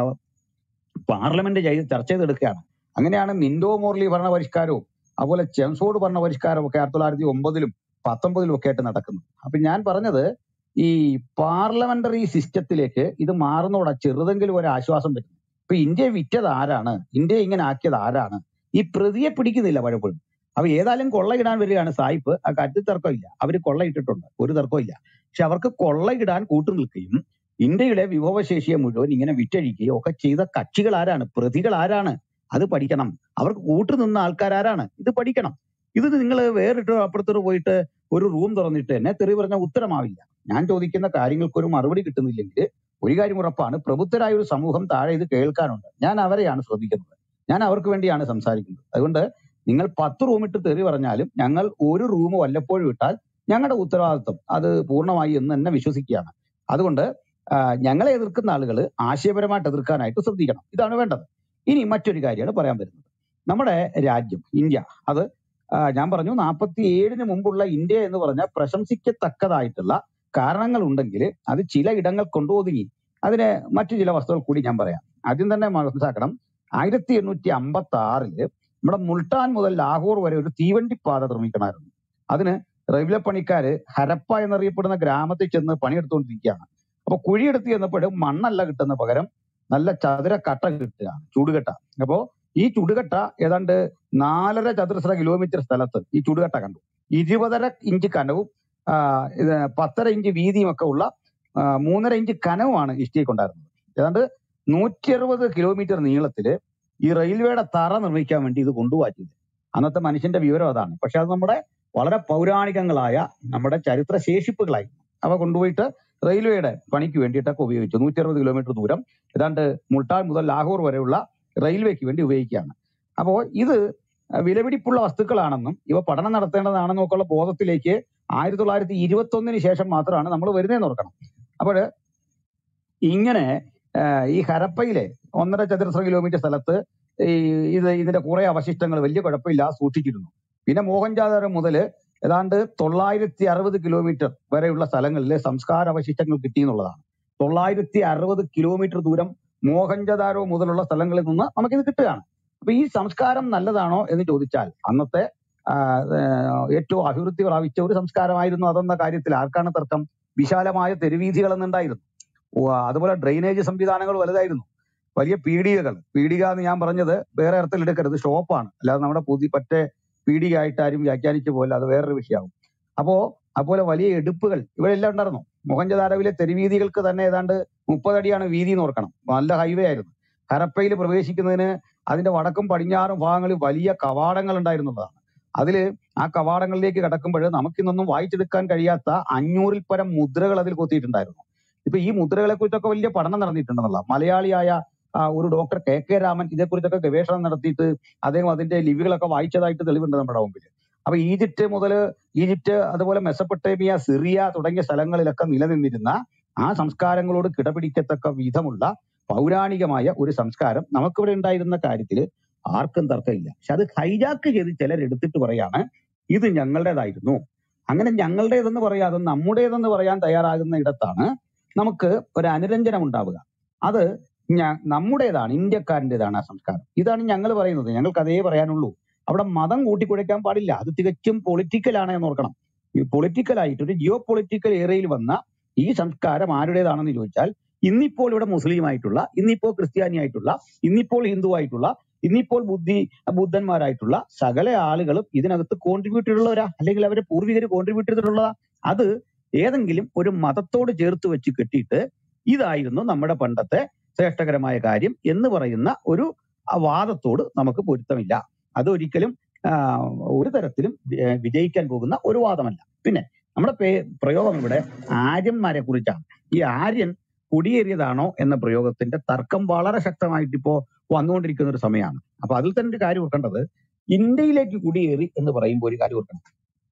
പാർലമെന്റ് ചെയ്ത് ചർച്ച ചെയ്തെടുക്കുകയാണ് അങ്ങനെയാണ് മിൻഡോ മോർലി ഭരണ പരിഷ്കാരവും അതുപോലെ ചെംസോഡ് ഭരണ പരിഷ്കാരവും ഒക്കെ ആയിരത്തി തൊള്ളായിരത്തി ഒമ്പതിലും പത്തൊമ്പതിലും ഒക്കെ ആയിട്ട് നടക്കുന്നത് അപ്പൊ ഞാൻ പറഞ്ഞത് ഈ പാർലമെന്ററി സിസ്റ്റത്തിലേക്ക് ഇത് മാറുന്നതോടെ ചെറുതെങ്കിലും ഒരു ആശ്വാസം പറ്റും ഇപ്പൊ ഇന്ത്യ വിറ്റത് ആരാണ് ഇന്ത്യ ഇങ്ങനെ ആക്കിയത് ആരാണ് ഈ പ്രതിയെ പിടിക്കുന്നില്ല പലപ്പോഴും അപ്പൊ ഏതായാലും കൊള്ളയിടാൻ വരികയാണ് സായിപ്പ് ആ കാര്യത്തിൽ തർക്കമില്ല അവര് കൊള്ളയിട്ടിട്ടുണ്ട് ഒരു തർക്കമില്ല പക്ഷെ അവർക്ക് കൊള്ളയിടാൻ കൂട്ടു നിൽക്കുകയും ഇന്ത്യയുടെ വിഭവശേഷിയെ മുഴുവൻ ഇങ്ങനെ വിറ്റഴിക്കുകയും ഒക്കെ ചെയ്ത കക്ഷികൾ ആരാണ് പ്രതികൾ ആരാണ് അത് പഠിക്കണം അവർക്ക് കൂട്ടു നിന്ന ആൾക്കാർ ആരാണ് ഇത് പഠിക്കണം ഇത് നിങ്ങൾ വേറിട്ട് അപ്പുറത്തോട്ട് പോയിട്ട് ഒരു റൂം തുറന്നിട്ട് തന്നെ തെറി പറഞ്ഞ ഉത്തരമാവില്ല ഞാൻ ചോദിക്കുന്ന കാര്യങ്ങൾക്ക് ഒരു മറുപടി കിട്ടുന്നില്ലെങ്കിൽ ഒരു കാര്യം ഉറപ്പാണ് പ്രബുദ്ധരായ ഒരു സമൂഹം താഴെ ഇത് കേൾക്കാനുണ്ട് ഞാൻ അവരെയാണ് ശ്രദ്ധിക്കുന്നത് ഞാൻ അവർക്ക് വേണ്ടിയാണ് സംസാരിക്കുന്നത് അതുകൊണ്ട് നിങ്ങൾ പത്ത് റൂം ഇട്ട് തെറി പറഞ്ഞാലും ഞങ്ങൾ ഒരു റൂം വല്ലപ്പോഴും ഇട്ടാൽ ഞങ്ങളുടെ ഉത്തരവാദിത്വം അത് പൂർണ്ണമായി എന്ന് തന്നെ വിശ്വസിക്കുകയാണ് അതുകൊണ്ട് ആ, ഞങ്ങളെ എതിർക്കുന്ന ആളുകൾ ആശയപരമായിട്ട് എതിർക്കാനായിട്ട് ശ്രദ്ധിക്കണം ഇതാണ് വേണ്ടത് ഇനി മറ്റൊരു കാര്യമാണ് പറയാൻ വരുന്നത് നമ്മുടെ രാജ്യം ഇന്ത്യ അത് ആ, ഞാൻ പറഞ്ഞു നാൽപ്പത്തി ഏഴിന് മുമ്പുള്ള ഇന്ത്യ എന്ന് പറഞ്ഞാൽ പ്രശംസിക്കത്തക്കതായിട്ടുള്ള കാരണങ്ങൾ ഉണ്ടെങ്കിൽ അത് ചില ഇടങ്ങൾ കൊണ്ടുഒതുങ്ങി അതിന് മറ്റു ചില വസ്തുക്കൾ കൂടി ഞാൻ പറയാം ആദ്യം തന്നെ മനസ്സിലാക്കണം ആയിരത്തി എണ്ണൂറ്റി അമ്പത്തി ആറില് നമ്മുടെ മുൾട്ടാൻ മുതൽ ലാഹോർ വരെ ഒരു തീവണ്ടി പാത നിർമ്മിക്കണമായിരുന്നു അതിന് റെയിൽവേ പണിക്കാര് ഹരപ്പ എന്നറിയപ്പെടുന്ന ഗ്രാമത്തിൽ ചെന്ന് പണിയെടുത്തുകൊണ്ടിരിക്കുകയാണ് അപ്പൊ കുഴിയെടുത്ത് ചെന്നപ്പോഴും മണ്ണല്ല കിട്ടുന്ന പകരം നല്ല ചതുര കട്ട കിട്ടുകയാണ് ചുടുകട്ട അപ്പോ ഈ ചുടുകട്ട ഏതാണ്ട് നാലര ചതുരശ്ര കിലോമീറ്റർ സ്ഥലത്ത് ഈ ചുടുകട്ട കണ്ടു ഇരുപതര ഇഞ്ച് കനവും ആ, ഇത് പത്തര ഇഞ്ച് വീതിയും ഒക്കെ ഉള്ള ആ, മൂന്നര ഇഞ്ച് കനവുമാണ് ഇഷ്ടികയ്ക്ക് ഉണ്ടായിരുന്നത് ഏതാണ്ട് നൂറ്റി അറുപത് കിലോമീറ്റർ നീളത്തില് ഈ റെയിൽവേയുടെ തറ നിർമ്മിക്കാൻ വേണ്ടി ഇത് കൊണ്ടുപോയത് അന്നത്തെ മനുഷ്യന്റെ വിവരം അതാണ് പക്ഷെ അത് നമ്മുടെ വളരെ പൗരാണികങ്ങളായ നമ്മുടെ ചരിത്ര ശേഷിപ്പുകളായി അവ കൊണ്ടുപോയിട്ട് റെയിൽവേയുടെ പണിക്ക് വേണ്ടിയിട്ടൊക്കെ ഉപയോഗിച്ചു നൂറ്റി അറുപത് കിലോമീറ്റർ ദൂരം ഏതാണ്ട് മുൾട്ടാൻ മുതൽ ലാഹോർ വരെയുള്ള റെയിൽവേക്ക് വേണ്ടി ഉപയോഗിക്കുകയാണ് അപ്പോൾ ഇത് വിലപിടിപ്പുള്ള വസ്തുക്കളാണെന്നും ഇവ പഠനം നടത്തേണ്ടതാണെന്നും ഒക്കെയുള്ള ബോധത്തിലേക്ക് ആയിരത്തി തൊള്ളായിരത്തി ഇരുപത്തി ഒന്നിന് ശേഷം മാത്രമാണ് നമ്മൾ വരുന്നതെന്ന് ഓർക്കണം അപ്പോൾ ഇങ്ങനെ ആ, ഈ ഹരപ്പയിലെ ഒന്നര ചതുരശ്ര കിലോമീറ്റർ സ്ഥലത്ത് ഈ ഇത് ഇതിന്റെ കുറെ അവശിഷ്ടങ്ങൾ വലിയ കുഴപ്പമില്ലാതെ സൂക്ഷിച്ചിരുന്നു പിന്നെ മോഹൻജാദാരോ മുതൽ ഏതാണ്ട് തൊള്ളായിരത്തി അറുപത് കിലോമീറ്റർ വരെയുള്ള സ്ഥലങ്ങളിൽ സംസ്കാര അവശിഷ്ടങ്ങൾ കിട്ടി എന്നുള്ളതാണ് തൊള്ളായിരത്തി അറുപത് കിലോമീറ്റർ ദൂരം മോഹൻജദാരോ മുതലുള്ള സ്ഥലങ്ങളിൽ നിന്ന് നമുക്കിത് കിട്ടുകയാണ് അപ്പൊ ഈ സംസ്കാരം നല്ലതാണോ എന്ന് ചോദിച്ചാൽ അന്നത്തെ ആ, ആ, ഏറ്റവും അഭിവൃദ്ധി പ്രാപിച്ച ഒരു സംസ്കാരമായിരുന്നു അതെന്ന കാര്യത്തിൽ ആർക്കാണ് തർക്കം വിശാലമായ തെരുവീഥികൾ എന്നുണ്ടായിരുന്നു ഓ, അതുപോലെ ഡ്രെയിനേജ് സംവിധാനങ്ങൾ വലുതായിരുന്നു വലിയ പീടികകൾ പീടിക എന്ന് ഞാൻ പറഞ്ഞത് വേറെ അർത്ഥത്തിൽ എടുക്കരുത് ഷോപ്പാണ് അല്ലാതെ നമ്മുടെ പുതിയ പറ്റേ പീടിക ആയിട്ട് ആരും വ്യാഖ്യാനിച്ചു പോലെ അത് വേറൊരു വിഷയമാവും അപ്പോ അതുപോലെ വലിയ എടുപ്പുകൾ ഇവയെല്ലാം ഉണ്ടായിരുന്നു മോഹൻജദാരോവിലെ തെരുവീതികൾക്ക് തന്നെ ഏതാണ്ട് മുപ്പതടിയാണ് വീതി എന്ന് ഓർക്കണം നല്ല ഹൈവേ ആയിരുന്നു ഹരപ്പയിൽ പ്രവേശിക്കുന്നതിന് അതിന്റെ വടക്കും പടിഞ്ഞാറും ഭാഗങ്ങളിൽ വലിയ കവാടങ്ങൾ ഉണ്ടായിരുന്നതാണ് അതില് ആ കവാടങ്ങളിലേക്ക് കടക്കുമ്പോൾ നമുക്കിന്നൊന്നും വായിച്ചെടുക്കാൻ കഴിയാത്ത അഞ്ഞൂറിൽ പരം മുദ്രകൾ അതിൽ കൊത്തിയിട്ടുണ്ടായിരുന്നു ഇപ്പൊ ഈ മുദ്രകളെ കുറിച്ചൊക്കെ വലിയ പഠനം നടന്നിട്ടുണ്ടെന്നുള്ള മലയാളിയായ ആ, ഒരു ഡോക്ടർ കെ കെ രാമൻ ഇതേക്കുറിച്ചൊക്കെ ഗവേഷണം നടത്തിയിട്ട് അദ്ദേഹം അതിന്റെ ലിപികളൊക്കെ വായിച്ചതായിട്ട് തെളിവുണ്ട് നമ്മുടെ മുമ്പിൽ അപ്പൊ ഈജിപ്റ്റ് മുതൽ ഈജിപ്റ്റ് അതുപോലെ മെസ്സപ്പൊട്ടേമിയ സിറിയ തുടങ്ങിയ സ്ഥലങ്ങളിലൊക്കെ നിലനിന്നിരുന്ന ആ സംസ്കാരങ്ങളോട് കിടപിടിക്കത്തക്ക വിധമുള്ള പൗരാണികമായ ഒരു സംസ്കാരം നമുക്കിവിടെ ഉണ്ടായിരുന്ന കാര്യത്തിൽ ആർക്കും തർക്കമില്ല പക്ഷെ അത് ഹൈജാക്ക് ചെയ്ത് ചിലർ എടുത്തിട്ട് പറയാണ് ഇത് ഞങ്ങളുടേതായിരുന്നു അങ്ങനെ ഞങ്ങളുടേതെന്ന് പറയാതെ നമ്മുടേതെന്ന് പറയാൻ തയ്യാറാകുന്ന ഇടത്താണ് നമുക്ക് ഒരു അനുരഞ്ജനം ഉണ്ടാവുക അത് ഞ- നമ്മുടേതാണ് ഇന്ത്യക്കാരൻ്റെതാണ് ആ സംസ്കാരം ഇതാണ് ഞങ്ങൾ പറയുന്നത് ഞങ്ങൾക്ക് അതേ പറയാനുള്ളൂ അവിടെ മതം കൂട്ടിക്കുഴയ്ക്കാൻ പാടില്ല അത് തികച്ചും പൊളിറ്റിക്കലാണ് എന്ന് ഓർക്കണം ഈ പൊളിറ്റിക്കലായിട്ട് ഒരു ജിയോ പൊളിറ്റിക്കൽ ഏരിയയിൽ വന്ന ഈ സംസ്കാരം ആരുടേതാണെന്ന് ചോദിച്ചാൽ ഇന്നിപ്പോൾ ഇവിടെ മുസ്ലിം ആയിട്ടുള്ള ഇന്നിപ്പോൾ ക്രിസ്ത്യാനി ആയിട്ടുള്ള ഇന്നിപ്പോൾ ഹിന്ദു ആയിട്ടുള്ള ഇന്നിപ്പോൾ ബുദ്ധി ബുദ്ധന്മാരായിട്ടുള്ള സകല ആളുകളും ഇതിനകത്ത് കോൺട്രിബ്യൂട്ട് ചെയ്തിട്ടുള്ളവരാ അല്ലെങ്കിൽ അവരെ പൂർവികർ കോൺട്രിബ്യൂട്ട് ചെയ്തിട്ടുള്ളതാ അത് ഏതെങ്കിലും ഒരു മതത്തോട് ചേർത്ത് വെച്ച് കെട്ടിയിട്ട് ഇതായിരുന്നു നമ്മുടെ പണ്ടത്തെ ശ്രേഷ്ഠകരമായ കാര്യം എന്ന് പറയുന്ന ഒരു ആ വാദത്തോട് നമുക്ക് പൊരുത്തമില്ല അത് ഒരിക്കലും ആ, ഒരു തരത്തിലും വി- വിജയിക്കാൻ പോകുന്ന ഒരു വാദമല്ല പിന്നെ നമ്മുടെ പേ പ്രയോഗം ഇവിടെ ആര്യന്മാരെ കുറിച്ചാണ് ഈ ആര്യൻ കുടിയേറിയതാണോ എന്ന പ്രയോഗത്തിന്റെ തർക്കം വളരെ ശക്തമായിട്ട് ഇപ്പോ വന്നുകൊണ്ടിരിക്കുന്ന ഒരു സമയമാണ് അപ്പൊ അതിൽ തന്നെ ഒരു കാര്യം ഓർക്കേണ്ടത് ഇന്ത്യയിലേക്ക് കുടിയേറി എന്ന് പറയുമ്പോൾ ഒരു കാര്യം ഓർക്കണം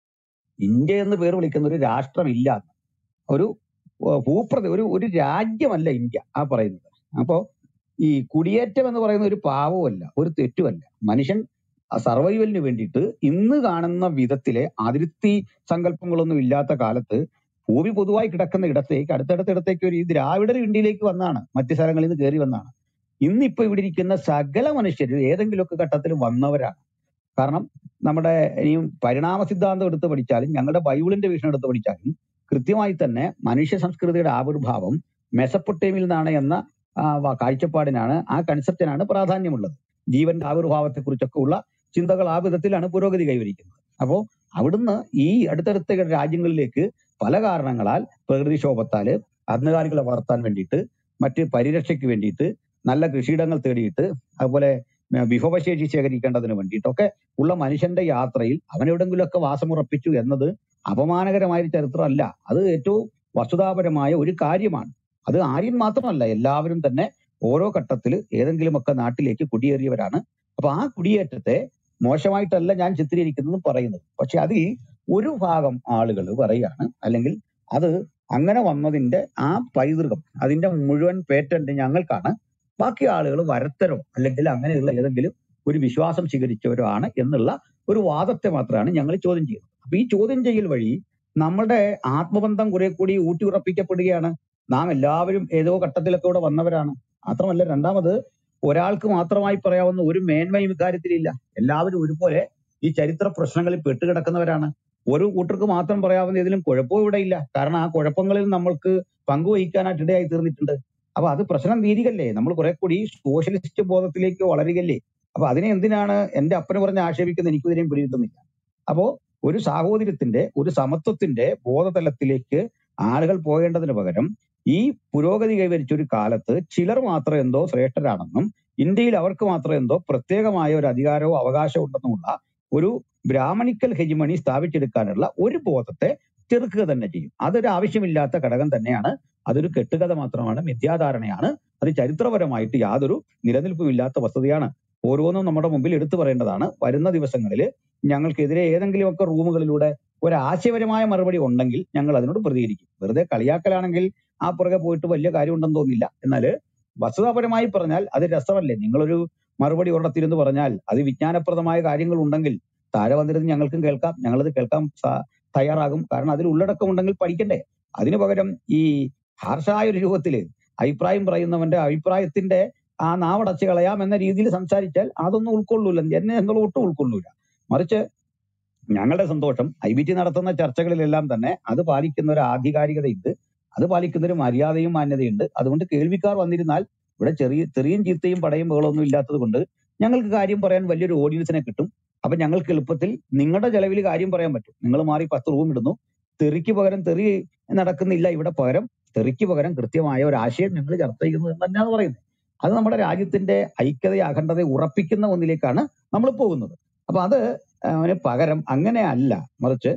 ഇന്ത്യ എന്ന് പേര് വിളിക്കുന്ന ഒരു രാഷ്ട്രമില്ല ഒരു ഏഹ് ഭൂപ്രദ ഒരു ഒരു രാജ്യമല്ല ഇന്ത്യ ആ പറയുന്നത് അപ്പോ ഈ കുടിയേറ്റം എന്ന് പറയുന്ന ഒരു പാവമല്ല ഒരു തെറ്റുമല്ല മനുഷ്യൻ സർവൈവലിന് വേണ്ടിയിട്ട് ഇന്ന് കാണുന്ന വിധത്തിലെ അതിർത്തി സങ്കല്പങ്ങളൊന്നും ഇല്ലാത്ത കാലത്ത് ഭൂമി പൊതുവായി കിടക്കുന്ന ഇടത്തേക്ക് അടുത്തടുത്ത ഇടത്തേക്ക് ഒരു ഈ ദ്രാവിഡർ ഇന്ത്യയിലേക്ക് വന്നാണ് മറ്റു സ്ഥലങ്ങളിൽ നിന്ന് കയറി വന്നാണ് ഇന്നിപ്പോ ഇവിടെ ഇരിക്കുന്ന സകല മനുഷ്യരും ഏതെങ്കിലുമൊക്കെ ഘട്ടത്തിൽ വന്നവരാണ് കാരണം നമ്മുടെ ഇനിയും പരിണാമ സിദ്ധാന്തം എടുത്ത് പഠിച്ചാലും ഞങ്ങളുടെ ബൈബിളിന്റെ വീക്ഷണം എടുത്ത് പഠിച്ചാലും കൃത്യമായി തന്നെ മനുഷ്യ സംസ്കൃതിയുടെ ആവിർഭാവം മെസപ്പൊട്ടേമിൽ നിന്നാണ് എന്ന ആ, വ- കാഴ്ചപ്പാടിനാണ് ആ കൺസെപ്റ്റിനാണ് പ്രാധാന്യമുള്ളത് ജീവന്റെ ആവിർഭാവത്തെ കുറിച്ചൊക്കെ ഉള്ള ചിന്തകൾ ആ വിധത്തിലാണ് പുരോഗതി കൈവരിക്കുന്നത് അപ്പോ അവിടുന്ന് ഈ അടുത്തടുത്ത രാജ്യങ്ങളിലേക്ക് പല കാരണങ്ങളാൽ പ്രകൃതിക്ഷോഭത്താല് കന്നുകാലികളെ വളർത്താൻ വേണ്ടിയിട്ട് മറ്റ് പരിരക്ഷയ്ക്ക് വേണ്ടിയിട്ട് നല്ല കൃഷിയിടങ്ങൾ തേടിയിട്ട് അതുപോലെ ഏർ വിഭവശേഷി ശേഖരിക്കേണ്ടതിന് വേണ്ടിയിട്ടൊക്കെ ഉള്ള മനുഷ്യന്റെ യാത്രയിൽ അവൻ എവിടെങ്കിലുമൊക്കെ വാസമുറപ്പിച്ചു എന്നത് അപമാനകരമായ ഒരു ചരിത്രമല്ല അത് ഏറ്റവും വസ്തുതാപരമായ ഒരു കാര്യമാണ് അത് ആര്യൻ മാത്രമല്ല എല്ലാവരും തന്നെ ഓരോ ഘട്ടത്തിൽ ഏതെങ്കിലുമൊക്കെ നാട്ടിലേക്ക് കുടിയേറിയവരാണ് അപ്പൊ ആ കുടിയേറ്റത്തെ മോശമായിട്ടല്ല ഞാൻ ചിത്രീകരിക്കുന്നതും പറയുന്നത് പക്ഷെ അതിൽ ഒരു ഭാഗം ആളുകൾ പറയാണ് അല്ലെങ്കിൽ അത് അങ്ങനെ വന്നതിന്റെ ആ പൈതൃകം അതിന്റെ മുഴുവൻ പേറ്റന്റ് ഞങ്ങൾക്കാണ് ബാക്കി ആളുകൾ വരത്തരോ അല്ലെങ്കിൽ അങ്ങനെയുള്ള ഏതെങ്കിലും ഒരു വിശ്വാസം സ്വീകരിച്ചവരോ ആണ് എന്നുള്ള ഒരു വാദത്തെ മാത്രമാണ് ഞങ്ങൾ ചോദ്യം ചെയ്യുന്നത് അപ്പൊ ഈ ചോദ്യം ചെയ്യൽ വഴി നമ്മുടെ ആത്മബന്ധം കുറെ കൂടി ഊട്ടിയുറപ്പിക്കപ്പെടുകയാണ് നാം എല്ലാവരും ഏതോ ഘട്ടത്തിലൊക്കെ ഇവിടെ വന്നവരാണ് മാത്രമല്ല രണ്ടാമത് ഒരാൾക്ക് മാത്രമായി പറയാവുന്ന ഒരു മേന്മയും ഇക്കാര്യത്തിലില്ല എല്ലാവരും ഒരുപോലെ ഈ ചരിത്ര പ്രശ്നങ്ങളിൽ പെട്ടുകിടക്കുന്നവരാണ് ഒരു കൂട്ടർക്ക് മാത്രം പറയാവുന്ന ഇതിലും കുഴപ്പവും ഇവിടെ ഇല്ല കാരണം ആ കുഴപ്പങ്ങളിൽ നമ്മൾക്ക് പങ്കുവഹിക്കാനായിട്ട് ഇടയായി തീർന്നിട്ടുണ്ട് അപ്പൊ അത് പ്രശ്നം തീരുകല്ലേ നമ്മൾ കുറെ കൂടി സോഷ്യലിസ്റ്റ് ബോധത്തിലേക്ക് വളരുകല്ലേ അപ്പൊ അതിനെ എന്തിനാണ് എന്റെ അപ്പന് പറഞ്ഞ് ആക്ഷേപിക്കുന്നത് എനിക്ക് ഇതിനെയും പിടികിട്ടുന്നില്ല അപ്പോ ഒരു സാഹോദര്യത്തിന്റെ ഒരു സമത്വത്തിന്റെ ബോധതലത്തിലേക്ക് ആളുകൾ പോകേണ്ടതിന് പകരം ഈ പുരോഗതി കൈവരിച്ച ഒരു കാലത്ത് ചിലർ മാത്രം എന്തോ ശ്രേഷ്ഠരാണെന്നും ഇന്ത്യയിൽ അവർക്ക് മാത്രം എന്തോ പ്രത്യേകമായ ഒരു അധികാരവും അവകാശവും ഉണ്ടെന്നുമുള്ള ഒരു ബ്രാഹ്മണിക്കൽ ഹെജിമണി സ്ഥാപിച്ചെടുക്കാനുള്ള ഒരു ബോധത്തെ ചെറുക്കുക തന്നെ ചെയ്യും അതൊരു ആവശ്യമില്ലാത്ത ഘടകം തന്നെയാണ് അതൊരു കെട്ടുകഥ മാത്രമാണ് മിഥ്യാധാരണയാണ് അത് ചരിത്രപരമായിട്ട് യാതൊരു നിലനിൽപ്പുമില്ലാത്ത വസ്തുതയാണ് ഓരോന്നും നമ്മുടെ മുമ്പിൽ എടുത്തു പറയേണ്ടതാണ് വരുന്ന ദിവസങ്ങളിൽ ഞങ്ങൾക്കെതിരെ ഏതെങ്കിലുമൊക്കെ റൂമുകളിലൂടെ ഒരു ആശയപരമായ മറുപടി ഉണ്ടെങ്കിൽ ഞങ്ങൾ അതിനോട് പ്രതികരിക്കും വെറുതെ കളിയാക്കലാണെങ്കിൽ ആ പുറകെ പോയിട്ട് വലിയ കാര്യമുണ്ടെന്ന് തോന്നില്ല എന്നാൽ വസ്തുതാപരമായി പറഞ്ഞാൽ അത് രസമല്ലേ നിങ്ങളൊരു മറുപടി ഒരിടത്തിരുന്ന് പറഞ്ഞാൽ അത് വിജ്ഞാനപ്രദമായ കാര്യങ്ങൾ ഉണ്ടെങ്കിൽ താഴെ വന്നിരുന്ന് ഞങ്ങൾക്കും കേൾക്കാം ഞങ്ങളത് കേൾക്കാൻ സ- തയ്യാറാകും കാരണം അതിൽ ഉള്ളടക്കം ഉണ്ടെങ്കിൽ പഠിക്കണ്ടേ അതിനു പകരം ഈ ഹാർഷായ ഒരു രൂപത്തില് അഭിപ്രായം പറയുന്നവന്റെ അഭിപ്രായത്തിന്റെ ആ നാവടച്ച് കളയാം എന്ന രീതിയിൽ സംസാരിച്ചാൽ അതൊന്നും ഉൾക്കൊള്ളൂല എന്നെ എന്നുള്ള ഒട്ടും ഉൾക്കൊള്ളൂല മറിച്ച് ഞങ്ങളുടെ സന്തോഷം ഐ ബി ടി നടത്തുന്ന ചർച്ചകളിലെല്ലാം തന്നെ അത് പാലിക്കുന്ന ഒരു ആധികാരികതയുണ്ട് അത് പാലിക്കുന്ന ഒരു മര്യാദയും മാന്യതയുണ്ട് അതുകൊണ്ട് കേൾവിക്കാർ വന്നിരുന്നാൽ ഇവിടെ ചെറിയ ചെറിയും ചീത്തയും പടയും ബഹളമൊന്നും ഇല്ലാത്തത് കൊണ്ട് ഞങ്ങൾക്ക് കാര്യം പറയാൻ വലിയൊരു ഓഡിയൻസിനെ കിട്ടും അപ്പൊ ഞങ്ങൾക്ക് എളുപ്പത്തിൽ നിങ്ങളുടെ ചെലവിൽ കാര്യം പറയാൻ പറ്റും നിങ്ങൾ മാറി പത്ത് റൂം ഇടുന്നു തെറിക്ക് പകരം തെറി നടക്കുന്നില്ല ഇവിടെ പകരം തെറിക്ക് പകരം കൃത്യമായ ഒരു ആശയം ഞങ്ങൾ ചർച്ച ചെയ്യുന്നു എന്ന് തന്നെയാണ് പറയുന്നത് അത് നമ്മുടെ രാജ്യത്തിന്റെ ഐക്യതയെ അഖണ്ഡതയെ ഉറപ്പിക്കുന്ന ഒന്നിലേക്കാണ് നമ്മൾ പോകുന്നത് അപ്പൊ അത് അവന് പകരം അങ്ങനെ അല്ല മറിച്ച്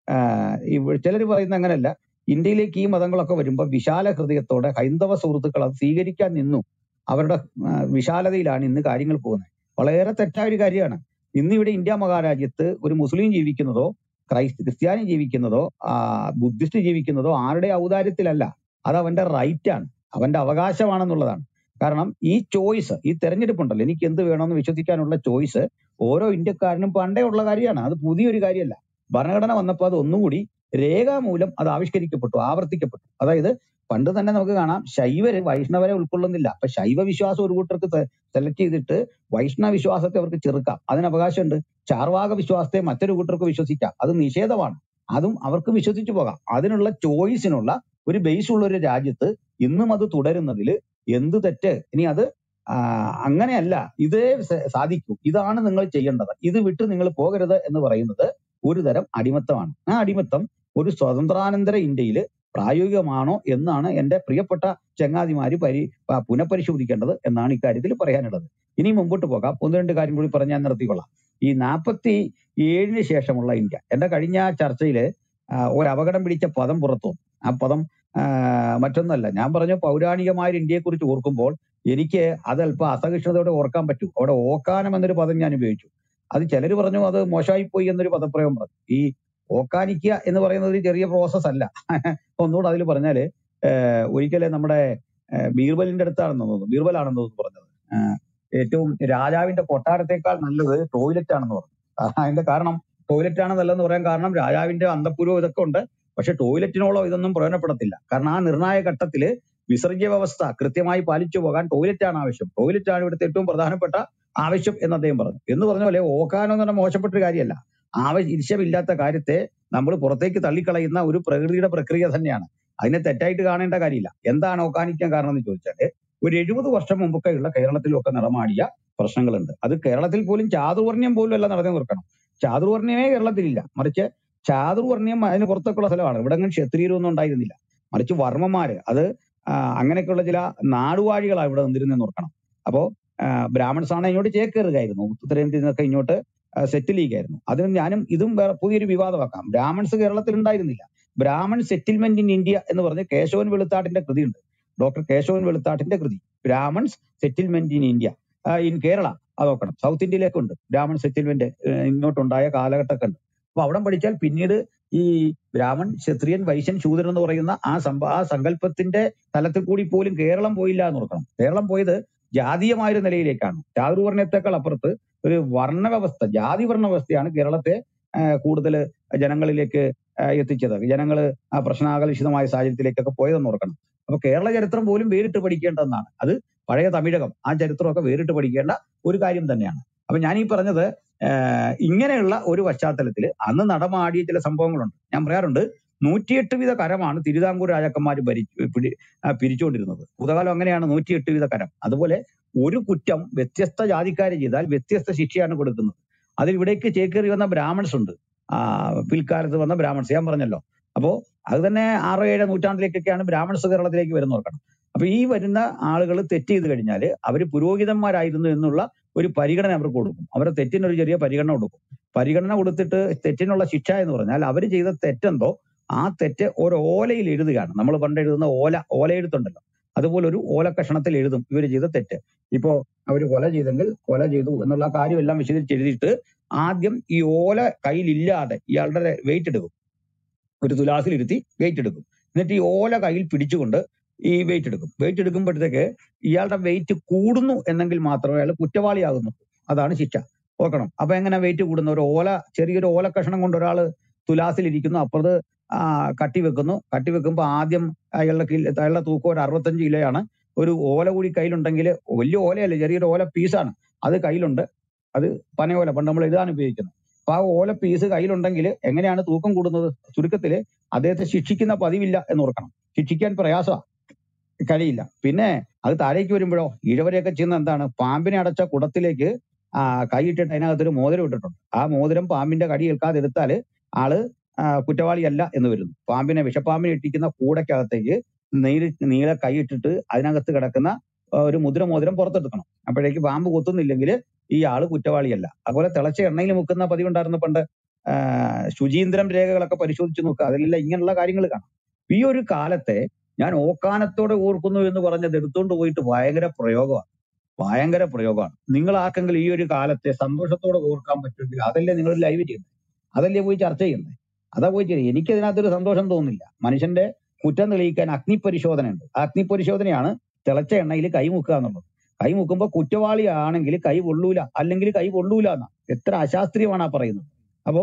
ചിലർ പറയുന്ന അങ്ങനെയല്ല ഇന്ത്യയിലേക്ക് ഈ മതങ്ങളൊക്കെ വരുമ്പോൾ വിശാല ഹൃദയത്തോടെ ഹൈന്ദവ സുഹൃത്തുക്കൾ അത് സ്വീകരിക്കാൻ നിന്നു അവരുടെ ആ, വിശാലതയിലാണ് ഇന്ന് കാര്യങ്ങൾ പോകുന്നത് വളരെ തെറ്റായ ഒരു കാര്യമാണ് ഇന്ന് ഇവിടെ ഇന്ത്യ മഹാരാജ്യത്ത് ഒരു മുസ്ലിം ജീവിക്കുന്നതോ ക്രൈസ്ത ക്രിസ്ത്യാനി ജീവിക്കുന്നതോ ആ, ബുദ്ധിസ്റ്റ് ജീവിക്കുന്നതോ ആരുടെ ഔദാര്യത്തിലല്ല അത് അവന്റെ റൈറ്റ് ആണ് അവന്റെ അവകാശമാണെന്നുള്ളതാണ് കാരണം ഈ ചോയ്സ് ഈ തെരഞ്ഞെടുപ്പുണ്ടല്ലോ എനിക്ക് എന്ത് വേണമെന്ന് വിശ്വസിക്കാനുള്ള ചോയ്സ് ഓരോ ഇന്ത്യക്കാരനും പണ്ടേ ഉള്ള കാര്യമാണ് അത് പുതിയൊരു കാര്യമല്ല ഭരണഘടന വന്നപ്പോൾ അത് ഒന്നും കൂടി രേഖാമൂലം അത് ആവിഷ്കരിക്കപ്പെട്ടു ആവർത്തിക്കപ്പെട്ടു അതായത് പണ്ട് തന്നെ നമുക്ക് കാണാം ശൈവര് വൈഷ്ണവരെ ഉൾക്കൊള്ളുന്നില്ല അപ്പൊ ശൈവ വിശ്വാസം ഒരു കൂട്ടർക്ക് സെലക്ട് ചെയ്തിട്ട് വൈഷ്ണവ വിശ്വാസത്തെ അവർക്ക് ചെറുക്കാം അതിന് അവകാശമുണ്ട് ചാർവാക വിശ്വാസത്തെ മറ്റൊരു കൂട്ടർക്ക് വിശ്വസിക്കാം അത് നിഷേധമാണ് അതും അവർക്ക് വിശ്വസിച്ചു പോകാം അതിനുള്ള ചോയ്സിനുള്ള ഒരു ബേസ് ഉള്ള ഒരു രാജ്യത്ത് ഇന്നും അത് തുടരുന്നതിൽ എന്ത് തെറ്റ് ഇനി അത് ആ, അങ്ങനെയല്ല ഇതേ സ- സാധിക്കൂ ഇതാണ് നിങ്ങൾ ചെയ്യേണ്ടത് ഇത് വിട്ട് നിങ്ങൾ പോകരുത് എന്ന് പറയുന്നത് ഒരു തരം അടിമത്തമാണ് ആ അടിമത്തം ഒരു സ്വതന്ത്രാനന്തര ഇന്ത്യയിൽ പ്രായോഗികമാണോ എന്നാണ് എന്റെ പ്രിയപ്പെട്ട ചങ്ങാതിമാര് പരി പ- പുനഃപരിശോധിക്കേണ്ടത് എന്നാണ് ഇക്കാര്യത്തിൽ പറയാനുള്ളത് ഇനി മുമ്പോട്ട് പോകാം ഒന്ന് രണ്ട് കാര്യം കൂടി പറഞ്ഞ് ഞാൻ നിർത്തിക്കൊള്ളാം ഈ നാൽപ്പത്തി ഏഴിന് ശേഷമുള്ള ഇന്ത്യ എന്റെ കഴിഞ്ഞ ചർച്ചയില് ആ, ഒരു അപകടം പിടിച്ച പദം പുറത്തു വന്നു. ആ പദം ആ, മറ്റൊന്നല്ല ഞാൻ പറഞ്ഞു പൗരാണികമായ ഒരു ഇന്ത്യയെ കുറിച്ച് ഓർക്കുമ്പോൾ എനിക്ക് അത് അല്പം അസഹിഷ്ണുതയോടെ ഓർക്കാൻ പറ്റൂ അവിടെ ഓക്കാനം എന്നൊരു പദം ഞാൻ ഉപയോഗിച്ചു അത് ചിലർ പറഞ്ഞു അത് മോശമായി പോയി എന്നൊരു പദപ്രയോഗം പറഞ്ഞു ഈ ഓക്കാനിക്കുക എന്ന് പറയുന്നത് ഒരു ചെറിയ പ്രോസസ് അല്ല ഒന്നുകൂടെ അതിൽ പറഞ്ഞാല് ഏഹ് ഒരിക്കലും നമ്മുടെ ഏഹ് ബീർബലിന്റെ അടുത്താണെന്ന് തോന്നുന്നു ബീർബലാണെന്ന് തോന്നുന്നു പറഞ്ഞത് ഏഹ് ഏറ്റവും രാജാവിന്റെ കൊട്ടാരത്തെക്കാൾ നല്ലത് ടോയ്ലറ്റ് ആണെന്ന് പറഞ്ഞു ആ, അതിന്റെ കാരണം ടോയ്ലറ്റ് ആണ് നല്ലതെന്ന് പറയാൻ കാരണം രാജാവിന്റെ അന്തപൂർവ്വം ഇതൊക്കെ ഉണ്ട് പക്ഷെ ടോയ്ലറ്റിനോളം ഇതൊന്നും പ്രയോജനപ്പെടത്തില്ല കാരണം ആ നിർണായക ഘട്ടത്തില് വിസർജ്യ വ്യവസ്ഥ കൃത്യമായി പാലിച്ചു പോകാൻ ടോയ്ലറ്റ് ആണ് ആവശ്യം ടോയ്ലറ്റ് ആണ് ഇവിടുത്തെ ഏറ്റവും പ്രധാനപ്പെട്ട ആവശ്യം എന്ന് അദ്ദേഹം പറഞ്ഞു എന്ന് പറഞ്ഞ പോലെ ഓക്കാനോ എന്ന് പറഞ്ഞാൽ മോശപ്പെട്ട ഒരു കാര്യമല്ല ആവശ്യമില്ലാത്ത കാര്യത്തെ നമ്മൾ പുറത്തേക്ക് തള്ളിക്കളയുന്ന ഒരു പ്രകൃതിയുടെ പ്രക്രിയ തന്നെയാണ് അതിനെ തെറ്റായിട്ട് കാണേണ്ട കാര്യമില്ല എന്താണ് ഓക്കാനിക്കാൻ കാരണം എന്ന് ചോദിച്ചാല് ഒരു എഴുപത് വർഷം മുമ്പൊക്കെയുള്ള കേരളത്തിലും ഒക്കെ നടമാടിയ പ്രശ്നങ്ങളുണ്ട് അത് കേരളത്തിൽ പോലും ചാതുർവർണ്ണ്യം പോലും അല്ല നടന്നു തീർക്കണം ചാതുർവർണ്ണ്യമേ കേരളത്തിലില്ല മറിച്ച് ചാതുർവർണ്ണ്യം അതിന് പുറത്തൊക്കെയുള്ള സ്ഥലമാണ് ഇവിടെ അങ്ങനെ ക്ഷത്രിയരൊന്നും ഉണ്ടായിരുന്നില്ല മറിച്ച് വർമ്മമാര് അത് ആ, അങ്ങനെയൊക്കെയുള്ള ചില നാടുവാഴികളാണ് ഇവിടെ നിന്നിരുന്നെന്ന് ഓർക്കണം അപ്പോ ആ, ബ്രാഹ്മൺസ് ആണ് ഇങ്ങോട്ട് ചേക്കേറുകയായിരുന്നു ഉത്തരേന്ത്യയിൽ നിന്നൊക്കെ ഇങ്ങോട്ട് സെറ്റിൽ ചെയ്യുകയായിരുന്നു അതിന് ഞാനും ഇതും വേറെ പുതിയൊരു വിവാദമാക്കാം ബ്രാഹ്മൺസ് കേരളത്തിൽ ഉണ്ടായിരുന്നില്ല ബ്രാഹ്മൺ സെറ്റിൽമെന്റ് ഇൻ ഇന്ത്യ എന്ന് പറഞ്ഞ് കേശവൻ വെളുത്താട്ടിന്റെ കൃതിയുണ്ട് ഡോക്ടർ കേശവൻ വെളുത്താട്ടിന്റെ കൃതി Brahmins settlement in India in Kerala അത് നോക്കണം സൗത്ത് ഇന്ത്യയിലേക്ക് ഉണ്ട് ബ്രാഹ്മൺ സെറ്റിൽമെന്റ് ഇങ്ങോട്ടുണ്ടായ കാലഘട്ടമൊക്കെ ഉണ്ട് അപ്പൊ അവിടെ പഠിച്ചാൽ പിന്നീട് ഈ ബ്രാഹ്മൺ ക്ഷത്രിയൻ വൈശ്യൻ ശൂദ്രൻ എന്ന് പറയുന്ന ആ സംഭ ആ സങ്കല്പത്തിന്റെ തലത്തിൽ കൂടി പോലും കേരളം പോയില്ല എന്ന് ഓർക്കണം കേരളം പോയത് ജാതീയമായ ഒരു നിലയിലേക്കാണ് ചാതുർവർണ്ണയത്തെക്കാൾ അപ്പുറത്ത് ഒരു വർണ്ണവ്യവസ്ഥ ജാതി വർണ്ണ വ്യവസ്ഥയാണ് കേരളത്തെ കൂടുതൽ ജനങ്ങളിലേക്ക് ആ, എത്തിച്ചത് ജനങ്ങൾ ആ പ്രശ്നാകലുഷിതമായ സാഹചര്യത്തിലേക്കൊക്കെ പോയതെന്ന് ഓർക്കണം അപ്പൊ കേരള ചരിത്രം പോലും വേറിട്ട് പഠിക്കേണ്ടതെന്നാണ് അത് പഴയ തമിഴകം ആ ചരിത്രമൊക്കെ വേറിട്ട് പഠിക്കേണ്ട ഒരു കാര്യം തന്നെയാണ് അപ്പൊ ഞാൻ ഈ പറഞ്ഞത് ആഹ് ഇങ്ങനെയുള്ള ഒരു പശ്ചാത്തലത്തിൽ അന്ന് നടമാടിയ ചില സംഭവങ്ങളുണ്ട് ഞാൻ പറയാറുണ്ട് നൂറ്റിയെട്ട് വിധ കരമാണ് തിരുവിതാംകൂർ രാജാക്കന്മാർ ഭരിച്ചു പിടി ആ, പിരിച്ചുകൊണ്ടിരുന്നത് ഭൂതകാലം അങ്ങനെയാണ് നൂറ്റിയെട്ട് വിധ കരം അതുപോലെ ഒരു കുറ്റം വ്യത്യസ്ത ജാതിക്കാരെ ചെയ്താൽ വ്യത്യസ്ത ശിക്ഷയാണ് കൊടുക്കുന്നത് അതിൽ ഇവിടേക്ക് ചേക്കേറി വന്ന ബ്രാഹ്മൺസ് ഉണ്ട് ആ പിൽക്കാലത്ത് വന്ന ബ്രാഹ്മൺസ് ഞാൻ പറഞ്ഞല്ലോ അപ്പോ അത് തന്നെ ആറോ ഏഴോ നൂറ്റാണ്ടിലേക്കൊക്കെയാണ് ബ്രാഹ്മൺസ് കേരളത്തിലേക്ക് വരുന്ന ഓർക്കണം അപ്പൊ ഈ വരുന്ന ആളുകൾ തെറ്റ് ചെയ്ത് കഴിഞ്ഞാൽ അവർ പുരോഹിതന്മാരായിരുന്നു എന്നുള്ള ഒരു പരിഗണന അവർക്ക് കൊടുക്കും അവരുടെ തെറ്റിനൊരു ചെറിയ പരിഗണന കൊടുക്കും പരിഗണന കൊടുത്തിട്ട് തെറ്റിനുള്ള ശിക്ഷ എന്ന് പറഞ്ഞാൽ അവർ ചെയ്ത തെറ്റെന്തോ ആ തെറ്റ് ഒരു ഓലയിൽ എഴുതുകയാണ് നമ്മൾ പണ്ട് എഴുതുന്ന ഓല ഓല എഴുത്തുണ്ടല്ലോ അതുപോലെ ഒരു ഓല കഷണത്തിൽ എഴുതും ഇവർ ചെയ്ത തെറ്റ് ഇപ്പോ അവർ കൊല ചെയ്തെങ്കിൽ കൊല ചെയ്തു എന്നുള്ള കാര്യമെല്ലാം വിശദീകരിച്ച് എഴുതിയിട്ട് ആദ്യം ഈ ഓല കയ്യിലില്ലാതെ ഇയാളുടെ വെയിറ്റ് എടുക്കും ഒരു തുലാസിലിരുത്തി വെയിറ്റ് എടുക്കും എന്നിട്ട് ഈ ഓല കയ്യിൽ പിടിച്ചുകൊണ്ട് ഈ വെയിറ്റ് എടുക്കും വെയിറ്റ് എടുക്കുമ്പോഴത്തേക്ക് ഇയാളുടെ വെയിറ്റ് കൂടുന്നു എന്നെങ്കിൽ മാത്രമേ അയാൾ കുറ്റവാളിയാകുന്നു അതാണ് ശിക്ഷ ഓർക്കണം അപ്പൊ എങ്ങനെ വെയിറ്റ് കൂടുന്നു ഒരു ഓല ചെറിയൊരു ഓല കഷണം കൊണ്ട് ഒരാൾ തുലാസിലിരിക്കുന്നു അപ്പുറത്ത് ആ, കട്ടി വെക്കുന്നു കട്ടി വെക്കുമ്പോൾ ആദ്യം അയാളുടെ കിൽ- അയാളുടെ തൂക്കം ഒരു അറുപത്തഞ്ച് കിലോയാണ് ഒരു ഓല കൂടി കയ്യിലുണ്ടെങ്കിൽ വലിയ ഓലയല്ല ചെറിയൊരു ഓല പീസാണ് അത് കയ്യിലുണ്ട് അത് പനയോല പണ്ട് നമ്മൾ എഴുതാൻ ഉപയോഗിക്കുന്നത് അപ്പൊ ആ ഓല പീസ് കയ്യിലുണ്ടെങ്കിൽ എങ്ങനെയാണ് തൂക്കം കൂടുന്നത് ചുരുക്കത്തില് അദ്ദേഹത്തെ ശിക്ഷിക്കുന്ന പതിവില്ല എന്ന് ഓർക്കണം ശിക്ഷിക്കാൻ പ്രയാസമാണ് കഴിയില്ല പിന്നെ അത് താഴേക്ക് വരുമ്പോഴോ ഇഴവരെയൊക്കെ ചെയ്യുന്ന എന്താണ് പാമ്പിനെ അടച്ച കുടത്തിലേക്ക് ആ കൈയിട്ടിട്ട് അതിനകത്തൊരു മോതിരം ഇട്ടിട്ടുണ്ട് ആ മോതിരം പാമ്പിന്റെ കടി ഏൽക്കാതെ എടുത്താല് ആള് ആ, കുറ്റവാളിയല്ല എന്ന് വരുന്നു പാമ്പിനെ വിഷപ്പാമ്പിനെ ഇട്ടിക്കുന്ന കൂടയ്ക്കകത്തേക്ക് നീര് നീളെ കൈയിട്ടിട്ട് അതിനകത്ത് കിടക്കുന്ന ആ, ഒരു മുദ്ര മോതിരം പുറത്തെടുക്കണം അപ്പോഴേക്ക് പാമ്പ് കൊത്തുന്നില്ലെങ്കിൽ ഈ ആള് കുറ്റവാളിയല്ല അതുപോലെ തിളച്ച എണ്ണയിൽ മുക്കുന്ന പതിവുണ്ടായിരുന്നു പണ്ട് ആ, ശുചീന്ദ്രം രേഖകളൊക്കെ പരിശോധിച്ച് നോക്കുക അതിലെല്ലാം ഇങ്ങനെയുള്ള കാര്യങ്ങൾ കാണാം ഈ ഒരു കാലത്തെ ഞാൻ ഓക്കാനത്തോടെ ഓർക്കുന്നു എന്ന് പറഞ്ഞത് എടുത്തുകൊണ്ട് പോയിട്ട് ഭയങ്കര പ്രയോഗമാണ് ഭയങ്കര പ്രയോഗമാണ് നിങ്ങൾ ആർക്കെങ്കിലും ഈ ഒരു കാലത്തെ സന്തോഷത്തോടെ ഓർക്കാൻ പറ്റുമെങ്കിൽ അതല്ലേ നിങ്ങൾ ലൈവ് ചെയ്യുന്നത് അതല്ലേ പോയി ചർച്ച ചെയ്യുന്നത് അതാ പോയി ചെയ്യുന്നത് എനിക്ക് ഇതിനകത്തൊരു സന്തോഷം തോന്നുന്നില്ല മനുഷ്യന്റെ കുറ്റം തെളിയിക്കാൻ അഗ്നി പരിശോധന ഉണ്ട് ആ അഗ്നി പരിശോധനയാണ് തിളച്ച എണ്ണയിൽ കൈ മുക്കുക എന്നുള്ളത് കൈ മുക്കുമ്പോൾ കുറ്റവാളിയാണെങ്കിൽ കൈ പൊള്ളൂല അല്ലെങ്കിൽ കൈ പൊള്ളൂല എന്നാ എത്ര അശാസ്ത്രീയമാണ് ആ പറയുന്നത് അപ്പോ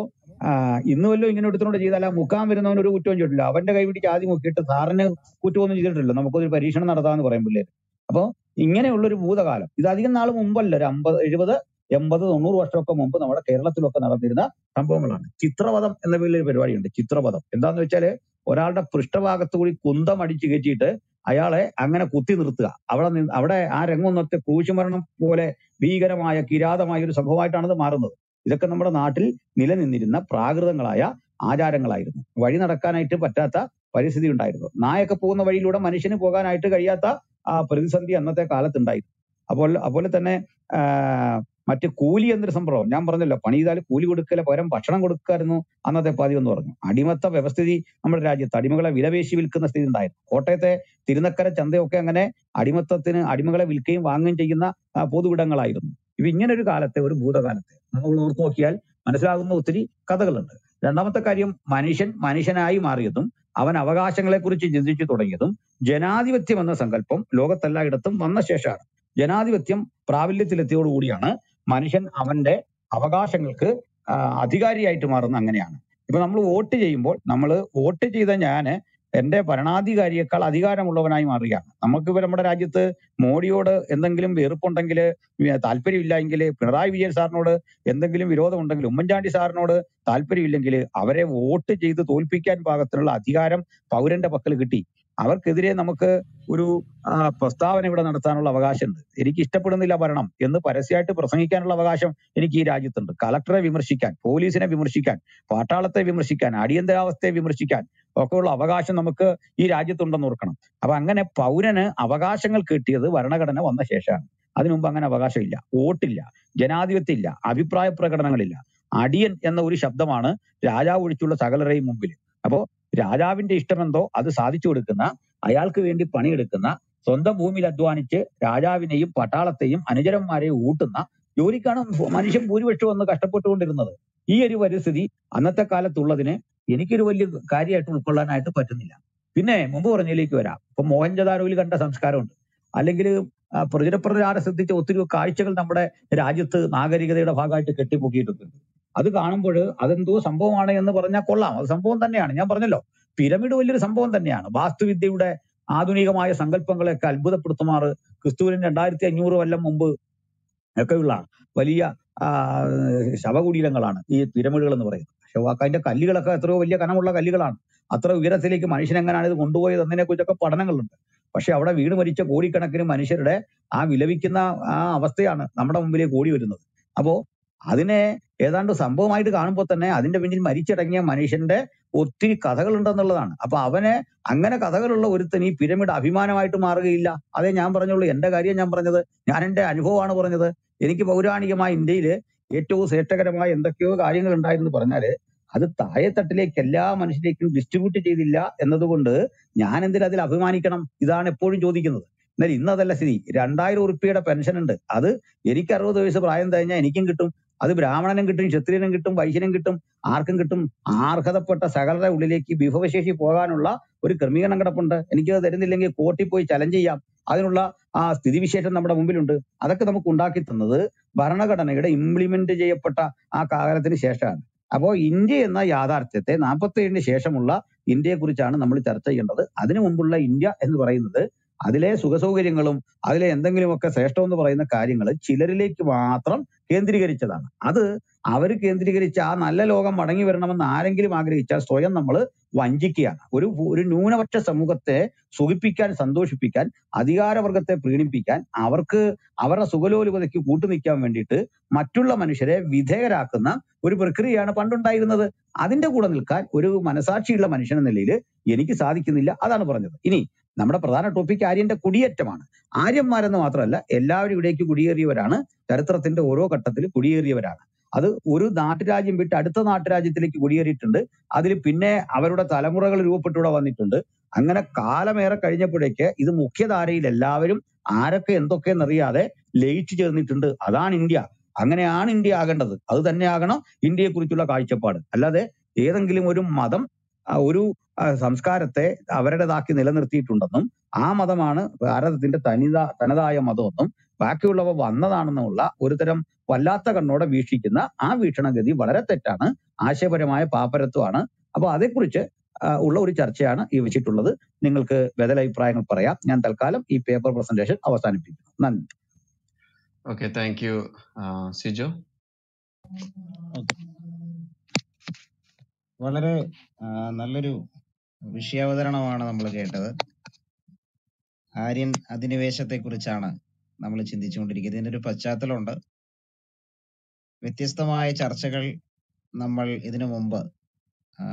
ആ, ഇന്ന് വല്ലതും ഇങ്ങനെ എടുത്തുകൊണ്ട് ചെയ്താൽ ആ മുക്കാൻ വരുന്നവൻ ഒരു കുറ്റവും ചെയ്തിട്ടില്ല അവന്റെ കൈ പിടിച്ച് ആദ്യം മുക്കിയിട്ട് സാറിന് കുറ്റമൊന്നും ചെയ്തിട്ടില്ല നമുക്കൊരു പരീക്ഷണം നടത്താമെന്ന് പറയും പിള്ളേർ അപ്പോ ഇങ്ങനെയുള്ളൊരു ഭൂതകാലം ഇത് അധികം നാൾ മുമ്പല്ല ഒരു അമ്പത് എഴുപത് എൺപത് തൊണ്ണൂറ് വർഷമൊക്കെ മുമ്പ് നമ്മുടെ കേരളത്തിലൊക്കെ നടന്നിരുന്ന സംഭവങ്ങളാണ് ചിത്രപഥം എന്ന പേരിൽ ഒരു പരിപാടിയുണ്ട് ചിത്രപഥം എന്താന്ന് വെച്ചാല് ഒരാളുടെ പൃഷ്ഠഭാഗത്ത് കൂടി കുന്തം അടിച്ചു കയറ്റിയിട്ട് അയാളെ അങ്ങനെ കുത്തി നിർത്തുക അവിടെ നിന്ന് അവിടെ ആ രംഗമൊന്നൊക്കെ ക്രൂശുമരണം പോലെ ഭീകരമായ കിരാതമായ ഒരു സംഭവമായിട്ടാണ് ഇത് മാറുന്നത് ഇതൊക്കെ നമ്മുടെ നാട്ടിൽ നിലനിന്നിരുന്ന പ്രാകൃതങ്ങളായ ആചാരങ്ങളായിരുന്നു വഴി നടക്കാനായിട്ട് പറ്റാത്ത പരിസ്ഥിതി ഉണ്ടായിരുന്നു നായൊക്കെ പോകുന്ന വഴിയിലൂടെ മനുഷ്യന് പോകാനായിട്ട് കഴിയാത്ത ആ പ്രതിസന്ധി അന്നത്തെ കാലത്തുണ്ടായിരുന്നു അപ്പോൾ അതുപോലെ തന്നെ ആ, മറ്റ് കൂലി എന്നൊരു സംഭവം ഞാൻ പറഞ്ഞല്ലോ പണി ചെയ്താൽ കൂലി കൊടുക്കല പകരം ഭക്ഷണം കൊടുക്കായിരുന്നു അന്നത്തെ പതിവ് എന്ന് പറഞ്ഞു അടിമത്ത വ്യവസ്ഥിതി നമ്മുടെ രാജ്യത്ത് അടിമകളെ വിലപേശി വിൽക്കുന്ന സ്ഥിതി ഉണ്ടായിരുന്നു കോട്ടയത്തെ തിരുനക്കര ചന്തയൊക്കെ അങ്ങനെ അടിമത്തത്തിന് അടിമകളെ വിൽക്കുകയും വാങ്ങുകയും ചെയ്യുന്ന ആ, പൊതുവിടങ്ങളായിരുന്നു ഇപ്പൊ ഇങ്ങനെ ഒരു കാലത്തെ ഒരു ഭൂതകാലത്തെ നമ്മൾ ഓർത്ത് നോക്കിയാൽ മനസ്സിലാകുന്ന ഒത്തിരി കഥകളുണ്ട് രണ്ടാമത്തെ കാര്യം മനുഷ്യൻ മനുഷ്യനായി മാറിയതും അവൻ അവകാശങ്ങളെ കുറിച്ച് ചിന്തിച്ചു തുടങ്ങിയതും ജനാധിപത്യം എന്ന സങ്കല്പം ലോകത്തെല്ലായിടത്തും വന്ന ശേഷമാണ് ജനാധിപത്യം പ്രാബല്യത്തിലെത്തിയോടുകൂടിയാണ് മനുഷ്യൻ അവന്റെ അവകാശങ്ങൾക്ക് ആ, അധികാരിയായിട്ട് മാറുന്ന അങ്ങനെയാണ് ഇപ്പൊ നമ്മൾ വോട്ട് ചെയ്യുമ്പോൾ നമ്മൾ വോട്ട് ചെയ്ത ഞാന് എന്റെ ഭരണാധികാരിയേക്കാൾ അധികാരമുള്ളവനായി മാറുകയാണ് നമുക്കിപ്പോ നമ്മുടെ രാജ്യത്ത് മോഡിയോട് എന്തെങ്കിലും വെറുപ്പുണ്ടെങ്കിൽ താല്പര്യമില്ല എങ്കിൽ പിണറായി വിജയൻ സാറിനോട് എന്തെങ്കിലും വിരോധമുണ്ടെങ്കിൽ ഉമ്മൻചാണ്ടി സാറിനോട് താല്പര്യമില്ലെങ്കിൽ അവരെ വോട്ട് ചെയ്ത് തോൽപ്പിക്കാൻ പാകത്തിനുള്ള അധികാരം പൗരന്റെ പക്കൽ കിട്ടി അവർക്കെതിരെ നമുക്ക് ഒരു ആ, പ്രസ്താവന ഇവിടെ നടത്താനുള്ള അവകാശമുണ്ട് എനിക്ക് ഇഷ്ടപ്പെടുന്നില്ല ഭരണം എന്ന് പരസ്യമായിട്ട് പ്രസംഗിക്കാനുള്ള അവകാശം എനിക്ക് ഈ രാജ്യത്തുണ്ട് കളക്ടറെ വിമർശിക്കാൻ പോലീസിനെ വിമർശിക്കാൻ പട്ടാളത്തെ വിമർശിക്കാൻ അടിയന്തരാവസ്ഥയെ വിമർശിക്കാൻ ഒക്കെയുള്ള അവകാശം നമുക്ക് ഈ രാജ്യത്തുണ്ടെന്ന് ഓർക്കണം അപ്പൊ അങ്ങനെ പൗരന് അവകാശങ്ങൾ കിട്ടിയത് ഭരണഘടന വന്ന ശേഷമാണ് അതിനു മുമ്പ് അങ്ങനെ അവകാശമില്ല വോട്ടില്ല ജനാധിപത്യം ഇല്ല അഭിപ്രായ പ്രകടനങ്ങളില്ല അടിയൻ എന്ന ഒരു ശബ്ദമാണ് രാജാവ് ഒഴിച്ചുള്ള സകലരെയും മുമ്പിൽ അപ്പോ രാജാവിന്റെ ഇഷ്ടമെന്തോ അത് സാധിച്ചു കൊടുക്കുന്ന അയാൾക്ക് വേണ്ടി പണിയെടുക്കുന്ന സ്വന്തം ഭൂമിയിൽ അധ്വാനിച്ച് രാജാവിനെയും പട്ടാളത്തെയും അനുചരന്മാരെയും ഊട്ടുന്ന ജോലിക്കാണ് മനുഷ്യൻ ഭൂരിപക്ഷം വന്ന് കഷ്ടപ്പെട്ടുകൊണ്ടിരുന്നത് ഈ ഒരു പരിസ്ഥിതി അന്നത്തെ കാലത്തുള്ളതിന് എനിക്കൊരു വലിയ കാര്യമായിട്ട് ഉൾക്കൊള്ളാനായിട്ട് പറ്റുന്നില്ല പിന്നെ മുമ്പ് പറഞ്ഞതിലേക്ക് വരാം ഇപ്പൊ മോഹൻജദാരോയിൽ കണ്ട സംസ്കാരമുണ്ട് അല്ലെങ്കിൽ പ്രചരപ്രചാരം ശ്രദ്ധിച്ച ഒത്തിരി കാഴ്ചകൾ നമ്മുടെ രാജ്യത്ത് നാഗരികതയുടെ ഭാഗമായിട്ട് കെട്ടിപ്പൊക്കിയിട്ടുണ്ട് അത് കാണുമ്പോൾ അതെന്തോ സംഭവമാണ് എന്ന് പറഞ്ഞാൽ കൊള്ളാം അത് സംഭവം തന്നെയാണ് ഞാൻ പറഞ്ഞല്ലോ പിരമിഡ് വലിയൊരു സംഭവം തന്നെയാണ് വാസ്തുവിദ്യയുടെ ആധുനികമായ സങ്കല്പങ്ങളെയൊക്കെ അത്ഭുതപ്പെടുത്തുമാറ് ക്രിസ്തുവിന് രണ്ടായിരത്തി അഞ്ഞൂറ് കൊല്ലം മുമ്പ് ഒക്കെയുള്ള വലിയ ആ, ശവകുടീരങ്ങളാണ് ഈ പിരമിഡുകൾ എന്ന് പറയുന്നത് പക്ഷെ അതിന്റെ കല്ലുകളൊക്കെ എത്രയോ വലിയ കനമുള്ള കല്ലുകളാണ് അത്ര ഉയരത്തിലേക്ക് മനുഷ്യൻ എങ്ങനെയാണ് ഇത് കൊണ്ടുപോയത് എന്നതിനെ കുറിച്ചൊക്കെ പഠനങ്ങളുണ്ട് പക്ഷെ അവിടെ വീട് മരിച്ച കോടിക്കണക്കിന് മനുഷ്യരുടെ ആ വിലപിക്കുന്ന ആ അവസ്ഥയാണ് നമ്മുടെ മുമ്പിലേക്ക് ഓടി വരുന്നത് അപ്പോ അതിനെ ഏതാണ്ട് സംഭവമായിട്ട് കാണുമ്പോൾ തന്നെ അതിന്റെ പിന്നിൽ മരിച്ചടങ്ങിയ മനുഷ്യന്റെ ഒത്തിരി കഥകളുണ്ടെന്നുള്ളതാണ് അപ്പൊ അവന് അങ്ങനെ കഥകളുള്ള ഒരുത്തൻ ഈ പിരമിഡ് അഭിമാനമായിട്ട് മാറുകയില്ല അതേ ഞാൻ പറഞ്ഞുള്ളൂ എന്റെ കാര്യം ഞാൻ പറഞ്ഞത് ഞാൻ എന്റെ അനുഭവമാണ് പറഞ്ഞത് എനിക്ക് പൗരാണികമായ ഇന്ത്യയില് ഏറ്റവും ശ്രേഷ്ഠകരമായ എന്തൊക്കെയോ കാര്യങ്ങൾ ഉണ്ടായിരുന്നു പറഞ്ഞാല് അത് താഴെത്തട്ടിലേക്ക് എല്ലാ മനുഷ്യരിലേക്കും ഡിസ്ട്രിബ്യൂട്ട് ചെയ്തില്ല എന്നതുകൊണ്ട് ഞാൻ എന്തിനാ അതിൽ അഭിമാനിക്കണം ഇതാണ് എപ്പോഴും ചോദിക്കുന്നത് എന്നാൽ ഇന്ന് അതല്ല സ്ഥിതി രണ്ടായിരം ഉറുപ്പിയുടെ പെൻഷൻ ഉണ്ട് അത് എനിക്ക് അറുപത് വയസ്സ് പ്രായം കഴിഞ്ഞാൽ എനിക്കും കിട്ടും അത് ബ്രാഹ്മണനും കിട്ടും ക്ഷത്രിയനും കിട്ടും വൈശ്യനും കിട്ടും ആർക്കും കിട്ടും അർഹതപ്പെട്ട സകലരുടെ ഉള്ളിലേക്ക് വിഭവശേഷി പോകാനുള്ള ഒരു ക്രമീകരണം കിടപ്പുണ്ട് എനിക്കത് തരുന്നില്ലെങ്കിൽ കോർട്ടിൽ പോയി ചലഞ്ച് ചെയ്യാം അതിനുള്ള ആ സ്ഥിതിവിശേഷം നമ്മുടെ മുമ്പിലുണ്ട് അതൊക്കെ നമുക്ക് ഉണ്ടാക്കി തന്നത് ഭരണഘടനയുടെ ഇംപ്ലിമെന്റ് ചെയ്യപ്പെട്ട ആ കാലത്തിന് ശേഷമാണ് അപ്പോ ഇന്ത്യ എന്ന യാഥാർത്ഥ്യത്തെ നാൽപ്പത്തി ഏഴിന് ശേഷമുള്ള ഇന്ത്യയെ കുറിച്ചാണ് നമ്മൾ ചർച്ച ചെയ്യേണ്ടത് അതിനു മുമ്പുള്ള ഇന്ത്യ എന്ന് പറയുന്നത് അതിലെ സുഖസൗകര്യങ്ങളും അതിലെ എന്തെങ്കിലുമൊക്കെ ശ്രേഷ്ഠമെന്ന് പറയുന്ന കാര്യങ്ങൾ ചിലരിലേക്ക് മാത്രം കേന്ദ്രീകരിച്ചതാണ് അത് അവർ കേന്ദ്രീകരിച്ച ആ നല്ല ലോകം മടങ്ങി വരണമെന്ന് ആരെങ്കിലും ആഗ്രഹിച്ചാൽ സ്വയം നമ്മൾ വഞ്ചിക്കുകയാണ് ഒരു ഒരു ന്യൂനപക്ഷ സമൂഹത്തെ സുഖിപ്പിക്കാൻ സന്തോഷിപ്പിക്കാൻ അധികാരവർഗത്തെ പ്രീണിപ്പിക്കാൻ അവർക്ക് അവരുടെ സുഖലോലുപതയ്ക്ക് കൂട്ടുനിൽക്കാൻ വേണ്ടിയിട്ട് മറ്റുള്ള മനുഷ്യരെ വിധേയരാക്കുന്ന ഒരു പ്രക്രിയയാണ് പണ്ടുണ്ടായിരുന്നത് അതിന്റെ കൂടെ നിൽക്കാൻ ഒരു മനസാക്ഷിയുള്ള മനുഷ്യൻ എന്ന നിലയിൽ എനിക്ക് സാധിക്കുന്നില്ല അതാണ് പറഞ്ഞത് ഇനി നമ്മുടെ പ്രധാന ടോപ്പിക് ആര്യന്റെ കുടിയേറ്റമാണ് ആര്യന്മാരെന്ന് മാത്രമല്ല എല്ലാവരും ഇവിടേക്ക് കുടിയേറിയവരാണ് ചരിത്രത്തിന്റെ ഓരോ ഘട്ടത്തിൽ കുടിയേറിയവരാണ് അത് ഒരു നാട്ടുരാജ്യം വിട്ട് അടുത്ത നാട്ടുരാജ്യത്തിലേക്ക് കുടിയേറിയിട്ടുണ്ട് അതിൽ പിന്നെ അവരുടെ തലമുറകൾ രൂപപ്പെട്ടിവിടെ വന്നിട്ടുണ്ട് അങ്ങനെ കാലമേറെ കഴിഞ്ഞപ്പോഴേക്ക് ഇത് മുഖ്യധാരയിൽ എല്ലാവരും ആരൊക്കെ എന്തൊക്കെയെന്നറിയാതെ ലയിച്ചു ചേർന്നിട്ടുണ്ട് അതാണ് ഇന്ത്യ അങ്ങനെയാണ് ഇന്ത്യ ആകേണ്ടത് അത് തന്നെയാകണം ഇന്ത്യയെ കുറിച്ചുള്ള കാഴ്ചപ്പാട് അല്ലാതെ ഏതെങ്കിലും ഒരു മതം ആ, ഒരു ആ, സംസ്കാരത്തെ അവരുടേതാക്കി നിലനിർത്തിയിട്ടുണ്ടെന്നും ആ മതമാണ് ഭാരതത്തിന്റെ തനിത തനതായ മതമെന്നും ബാക്കിയുള്ളവ വന്നതാണെന്നുള്ള ഒരുതരം വല്ലാത്ത കണ്ണോടെ വീക്ഷിക്കുന്ന ആ വീക്ഷണഗതി വളരെ തെറ്റാണ് ആശയപരമായ പാപ്പരത്വമാണ് അപ്പൊ അതേക്കുറിച്ച് ആ, ഉള്ള ഒരു ചർച്ചയാണ് ഈ വെച്ചിട്ടുള്ളത് നിങ്ങൾക്ക് ബദലഭിപ്രായങ്ങൾ പറയാം ഞാൻ തൽക്കാലം ഈ പേപ്പർ പ്രസന്റേഷൻ അവസാനിപ്പിക്കുന്നു നന്ദി okay thank you Sijo okay വളരെ ആ, നല്ലൊരു വിഷയാവതരണമാണ് നമ്മൾ കേട്ടത് ആര്യൻ അധിനിവേശത്തെ കുറിച്ചാണ് നമ്മൾ ചിന്തിച്ചുകൊണ്ടിരിക്കുന്നത് ഇതിന്റെ ഒരു പശ്ചാത്തലമുണ്ട് വ്യത്യസ്തമായ ചർച്ചകൾ നമ്മൾ ഇതിനു മുമ്പ് ആ,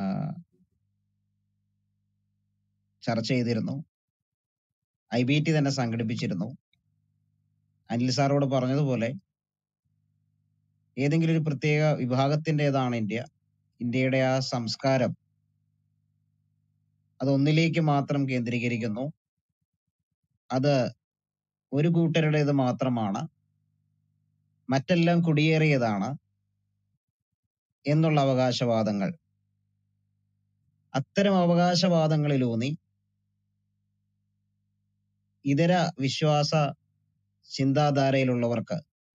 ചർച്ച ചെയ്തിരുന്നു ഐ ബി ടി തന്നെ സംഘടിപ്പിച്ചിരുന്നു അനിൽ സാറോട് പറഞ്ഞതുപോലെ ഏതെങ്കിലും ഒരു പ്രത്യേക വിഭാഗത്തിൻ്റെതാണ് ഇന്ത്യ ഇന്ത്യയുടെ ആ സംസ്കാരം അത് ഒന്നിലേക്ക് മാത്രം കേന്ദ്രീകരിക്കുന്നു അത് ഒരു കൂട്ടരുടേത് മാത്രമാണ് മറ്റെല്ലാം കുടിയേറിയതാണ് എന്നുള്ള അവകാശവാദങ്ങൾ അത്തരം അവകാശവാദങ്ങളിലൂന്നി ഇതര വിശ്വാസ ചിന്താധാരയിലുള്ളവർക്ക്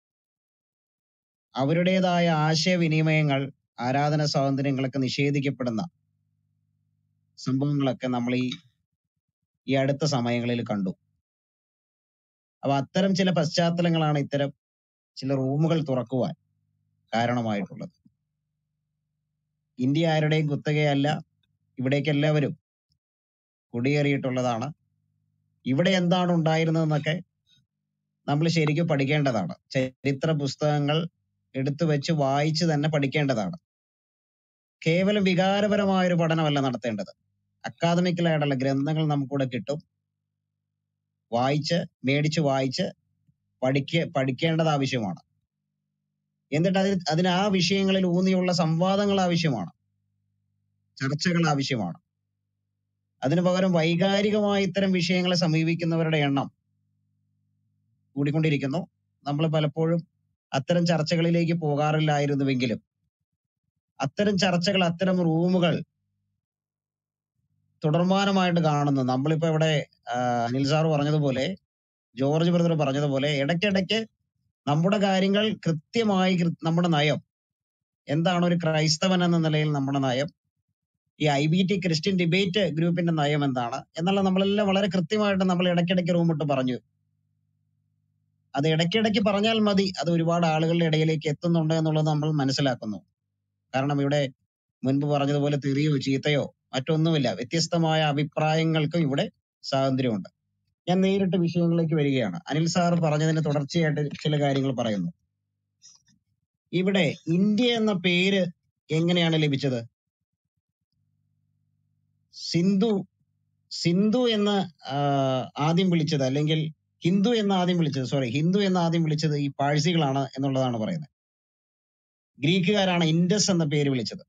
അവരുടേതായ ആശയവിനിമയങ്ങൾ ആരാധന സ്വാതന്ത്ര്യങ്ങളൊക്കെ നിഷേധിക്കപ്പെടുന്ന സംഭവങ്ങളൊക്കെ നമ്മൾ ഈ ഈ അടുത്ത സമയങ്ങളിൽ കണ്ടു അപ്പൊ അത്തരം ചില പശ്ചാത്തലങ്ങളാണ് ഇത്തരം ചില റൂമുകൾ തുറക്കുവാൻ കാരണമായിട്ടുള്ളത് ഇന്ത്യ ആരുടെയും കുത്തകയല്ല ഇവിടേക്ക് എല്ലാവരും കുടിയേറിയിട്ടുള്ളതാണ് ഇവിടെ എന്താണ് ഉണ്ടായിരുന്നതെന്നൊക്കെ നമ്മൾ ശരിക്കും പഠിക്കേണ്ടതാണ് ചരിത്ര പുസ്തകങ്ങൾ എടുത്തു വെച്ച് വായിച്ച് തന്നെ പഠിക്കേണ്ടതാണ് കേവലം വികാരപരമായ ഒരു പഠനമല്ല നടത്തേണ്ടത് അക്കാദമിക്കലായിട്ടുള്ള ഗ്രന്ഥങ്ങൾ നമുക്കിവിടെ കിട്ടും വായിച്ച് മേടിച്ച് വായിച്ച് പഠിക്ക പഠിക്കേണ്ടത് ആവശ്യമാണ് എന്നിട്ട് അതിന് അതിന് ആ വിഷയങ്ങളിൽ ഊന്നിയുള്ള സംവാദങ്ങൾ ആവശ്യമാണ് ചർച്ചകൾ ആവശ്യമാണ് അതിനു പകരം വൈകാരികമായ ഇത്തരം വിഷയങ്ങളെ സമീപിക്കുന്നവരുടെ എണ്ണം കൂടിക്കൊണ്ടിരിക്കുന്നു നമ്മൾ പലപ്പോഴും അത്തരം ചർച്ചകളിലേക്ക് പോകാറില്ലായിരുന്നുവെങ്കിലും അത്തരം ചർച്ചകൾ അത്തരം റൂമുകൾ തുടർമാനമായിട്ട് കാണുന്നു നമ്മളിപ്പോ ഇവിടെ ആ, അനിൽ സാർ പറഞ്ഞതുപോലെ ജോർജ് ബ്രദർ പറഞ്ഞതുപോലെ ഇടയ്ക്കിടയ്ക്ക് നമ്മുടെ കാര്യങ്ങൾ കൃത്യമായി കൃ- നമ്മുടെ നയം എന്താണ് ഒരു ക്രൈസ്തവൻ എന്ന നിലയിൽ നമ്മുടെ നയം ഈ I B T Christian debate ഗ്രൂപ്പിന്റെ നയം എന്താണ് എന്നുള്ള നമ്മളെല്ലാം വളരെ കൃത്യമായിട്ട് നമ്മൾ ഇടയ്ക്കിടയ്ക്ക് റൂമിട്ട് പറഞ്ഞു അത് ഇടയ്ക്കിടയ്ക്ക് പറഞ്ഞാൽ മതി അത് ഒരുപാട് ആളുകളുടെ ഇടയിലേക്ക് എത്തുന്നുണ്ട് എന്നുള്ളത് നമ്മൾ മനസ്സിലാക്കുന്നു കാരണം ഇവിടെ മുൻപ് പറഞ്ഞതുപോലെ തെറിയോ ചീത്തയോ മറ്റൊന്നുമില്ല വ്യത്യസ്തമായ അഭിപ്രായങ്ങൾക്കും ഇവിടെ സ്വാതന്ത്ര്യമുണ്ട് ഞാൻ നേരിട്ട് വിഷയങ്ങളിലേക്ക് വരികയാണ് അനിൽ സാർ പറഞ്ഞതിന് തുടർച്ചയായിട്ട് ചില കാര്യങ്ങൾ പറയുന്നു ഇവിടെ ഇന്ത്യ എന്ന പേര് എങ്ങനെയാണ് ലഭിച്ചത് സിന്ധു സിന്ധു എന്ന് ആ, ആദ്യം വിളിച്ചത് അല്ലെങ്കിൽ ഹിന്ദു എന്ന് ആദ്യം വിളിച്ചത് സോറി ഹിന്ദു എന്ന് ആദ്യം വിളിച്ചത് ഈ പാഴ്സികളാണ് എന്നുള്ളതാണ് പറയുന്നത് ഗ്രീക്കുകാരാണ് ഇൻഡസ് എന്ന പേര് വിളിച്ചത്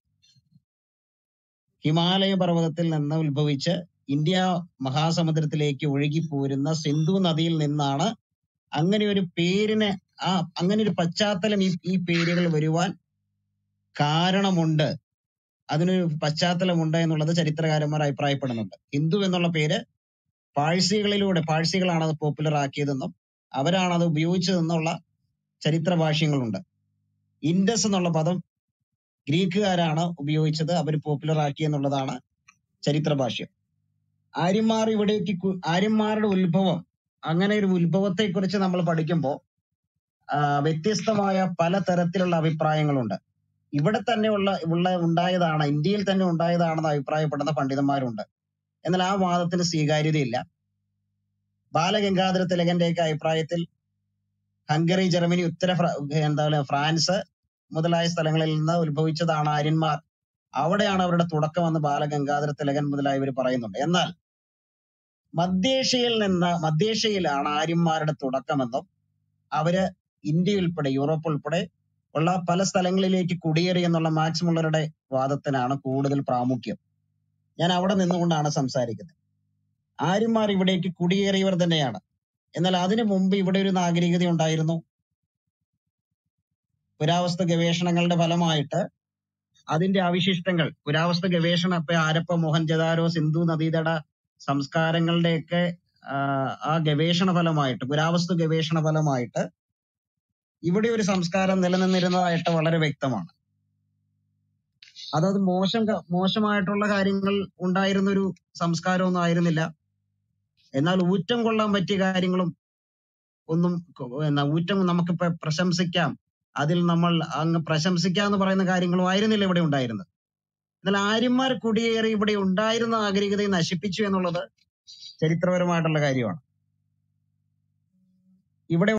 ഹിമാലയ പർവ്വതത്തിൽ നിന്ന് ഉത്ഭവിച്ച് ഇന്ത്യ മഹാസമുദ്രത്തിലേക്ക് ഒഴുകിപ്പോരുന്ന സിന്ധു നദിയിൽ നിന്നാണ് അങ്ങനെ ഒരു പേരിന് ആ അങ്ങനെ ഒരു പശ്ചാത്തലം ഈ ഈ പേരുകൾ വരുവാൻ കാരണമുണ്ട് അതിനൊരു പശ്ചാത്തലമുണ്ട് എന്നുള്ളത് ചരിത്രകാരന്മാർ അഭിപ്രായപ്പെടുന്നുണ്ട് ഹിന്ദു എന്നുള്ള പേര് പാഴ്സികളിലൂടെ പാഴ്സികളാണ് അത് പോപ്പുലർ ആക്കിയതെന്നും അവരാണ് അത് ഉപയോഗിച്ചതെന്നുള്ള ചരിത്ര ഭാഷ്യങ്ങളുണ്ട് ഇൻഡസ് എന്നുള്ള പദം ഗ്രീക്കുകാരാണ് ഉപയോഗിച്ചത് അവർ പോപ്പുലർ ആക്കി എന്നുള്ളതാണ് ചരിത്ര ഭാഷ്യം ആര്യന്മാർ ഇവിടേക്ക് കു- ആര്യന്മാരുടെ ഉത്ഭവം അങ്ങനെ ഒരു ഉത്ഭവത്തെ കുറിച്ച് നമ്മൾ പഠിക്കുമ്പോൾ വ്യത്യസ്തമായ പല തരത്തിലുള്ള അഭിപ്രായങ്ങളുണ്ട് ഇവിടെ തന്നെ ഉള്ള ഉള്ള ഉണ്ടായതാണ് ഇന്ത്യയിൽ തന്നെ ഉണ്ടായതാണെന്ന് അഭിപ്രായപ്പെടുന്ന പണ്ഡിതന്മാരുണ്ട് എന്നാൽ ആ വാദത്തിന് സ്വീകാര്യതയില്ല ബാലഗംഗാധര തിലകന്റെയൊക്കെ അഭിപ്രായത്തിൽ ഹംഗറി ജർമ്മനി ഉത്തര ഫ്ര- എന്താ പറയുക ഫ്രാൻസ് മുതലായ സ്ഥലങ്ങളിൽ നിന്ന് ഉത്ഭവിച്ചതാണ് ആര്യന്മാർ അവിടെയാണ് അവരുടെ തുടക്കമെന്ന് ബാലഗംഗാധര തിലകൻ മുതലായവർ പറയുന്നുണ്ട് എന്നാൽ മധ്യേഷ്യയിൽ നിന്ന് മധ്യേഷ്യയിലാണ് ആര്യന്മാരുടെ തുടക്കമെന്നും അവര് ഇന്ത്യ ഉൾപ്പെടെ യൂറോപ്പ് ഉൾപ്പെടെ ഉള്ള പല സ്ഥലങ്ങളിലേക്ക് കുടിയേറി എന്നുള്ള മാക്സ് മുള്ളറുടെ വാദത്തിനാണ് കൂടുതൽ പ്രാമുഖ്യം ഞാൻ അവിടെ നിന്നുകൊണ്ടാണ് സംസാരിക്കുന്നത് ആര്യന്മാർ ഇവിടേക്ക് കുടിയേറിയവർ തന്നെയാണ് എന്നാൽ അതിനു മുമ്പ് ഇവിടെ ഒരു നാഗരികത ഉണ്ടായിരുന്നു പുരാവസ്തു ഗവേഷണങ്ങളുടെ ഫലമായിട്ട് അതിന്റെ അവശിഷ്ടങ്ങൾ പുരാവസ്തു ഗവേഷണ ഇപ്പൊ ആരപ്പ മോഹൻജദാരോ സിന്ധു നദീതട സംസ്കാരങ്ങളുടെയൊക്കെ ആ, ആ ഗവേഷണ ഫലമായിട്ട് പുരാവസ്തു ഗവേഷണ ഫലമായിട്ട് ഇവിടെ ഒരു സംസ്കാരം നിലനിന്നിരുന്നതായിട്ട് വളരെ വ്യക്തമാണ് അതത് മോശം ക- മോശമായിട്ടുള്ള കാര്യങ്ങൾ ഉണ്ടായിരുന്ന ഒരു സംസ്കാരമൊന്നും ആയിരുന്നില്ല എന്നാൽ ഊറ്റം കൊള്ളാൻ പറ്റിയ കാര്യങ്ങളും ഒന്നും കൊ- എന്നാ ഊറ്റം നമുക്ക് പ്ര- പ്രശംസിക്കാം അതിൽ നമ്മൾ അങ്ങ് പ്രശംസിക്കാം എന്ന് പറയുന്ന കാര്യങ്ങളും ആയിരുന്നില്ല ഇവിടെ ഉണ്ടായിരുന്നത് എന്നാൽ ആര്യന്മാർ കുടിയേറി ഇവിടെ ഉണ്ടായിരുന്ന നാഗരികതയെ നശിപ്പിച്ചു എന്നുള്ളത് ചരിത്രപരമായിട്ടുള്ള കാര്യമാണ് ഇവിടെ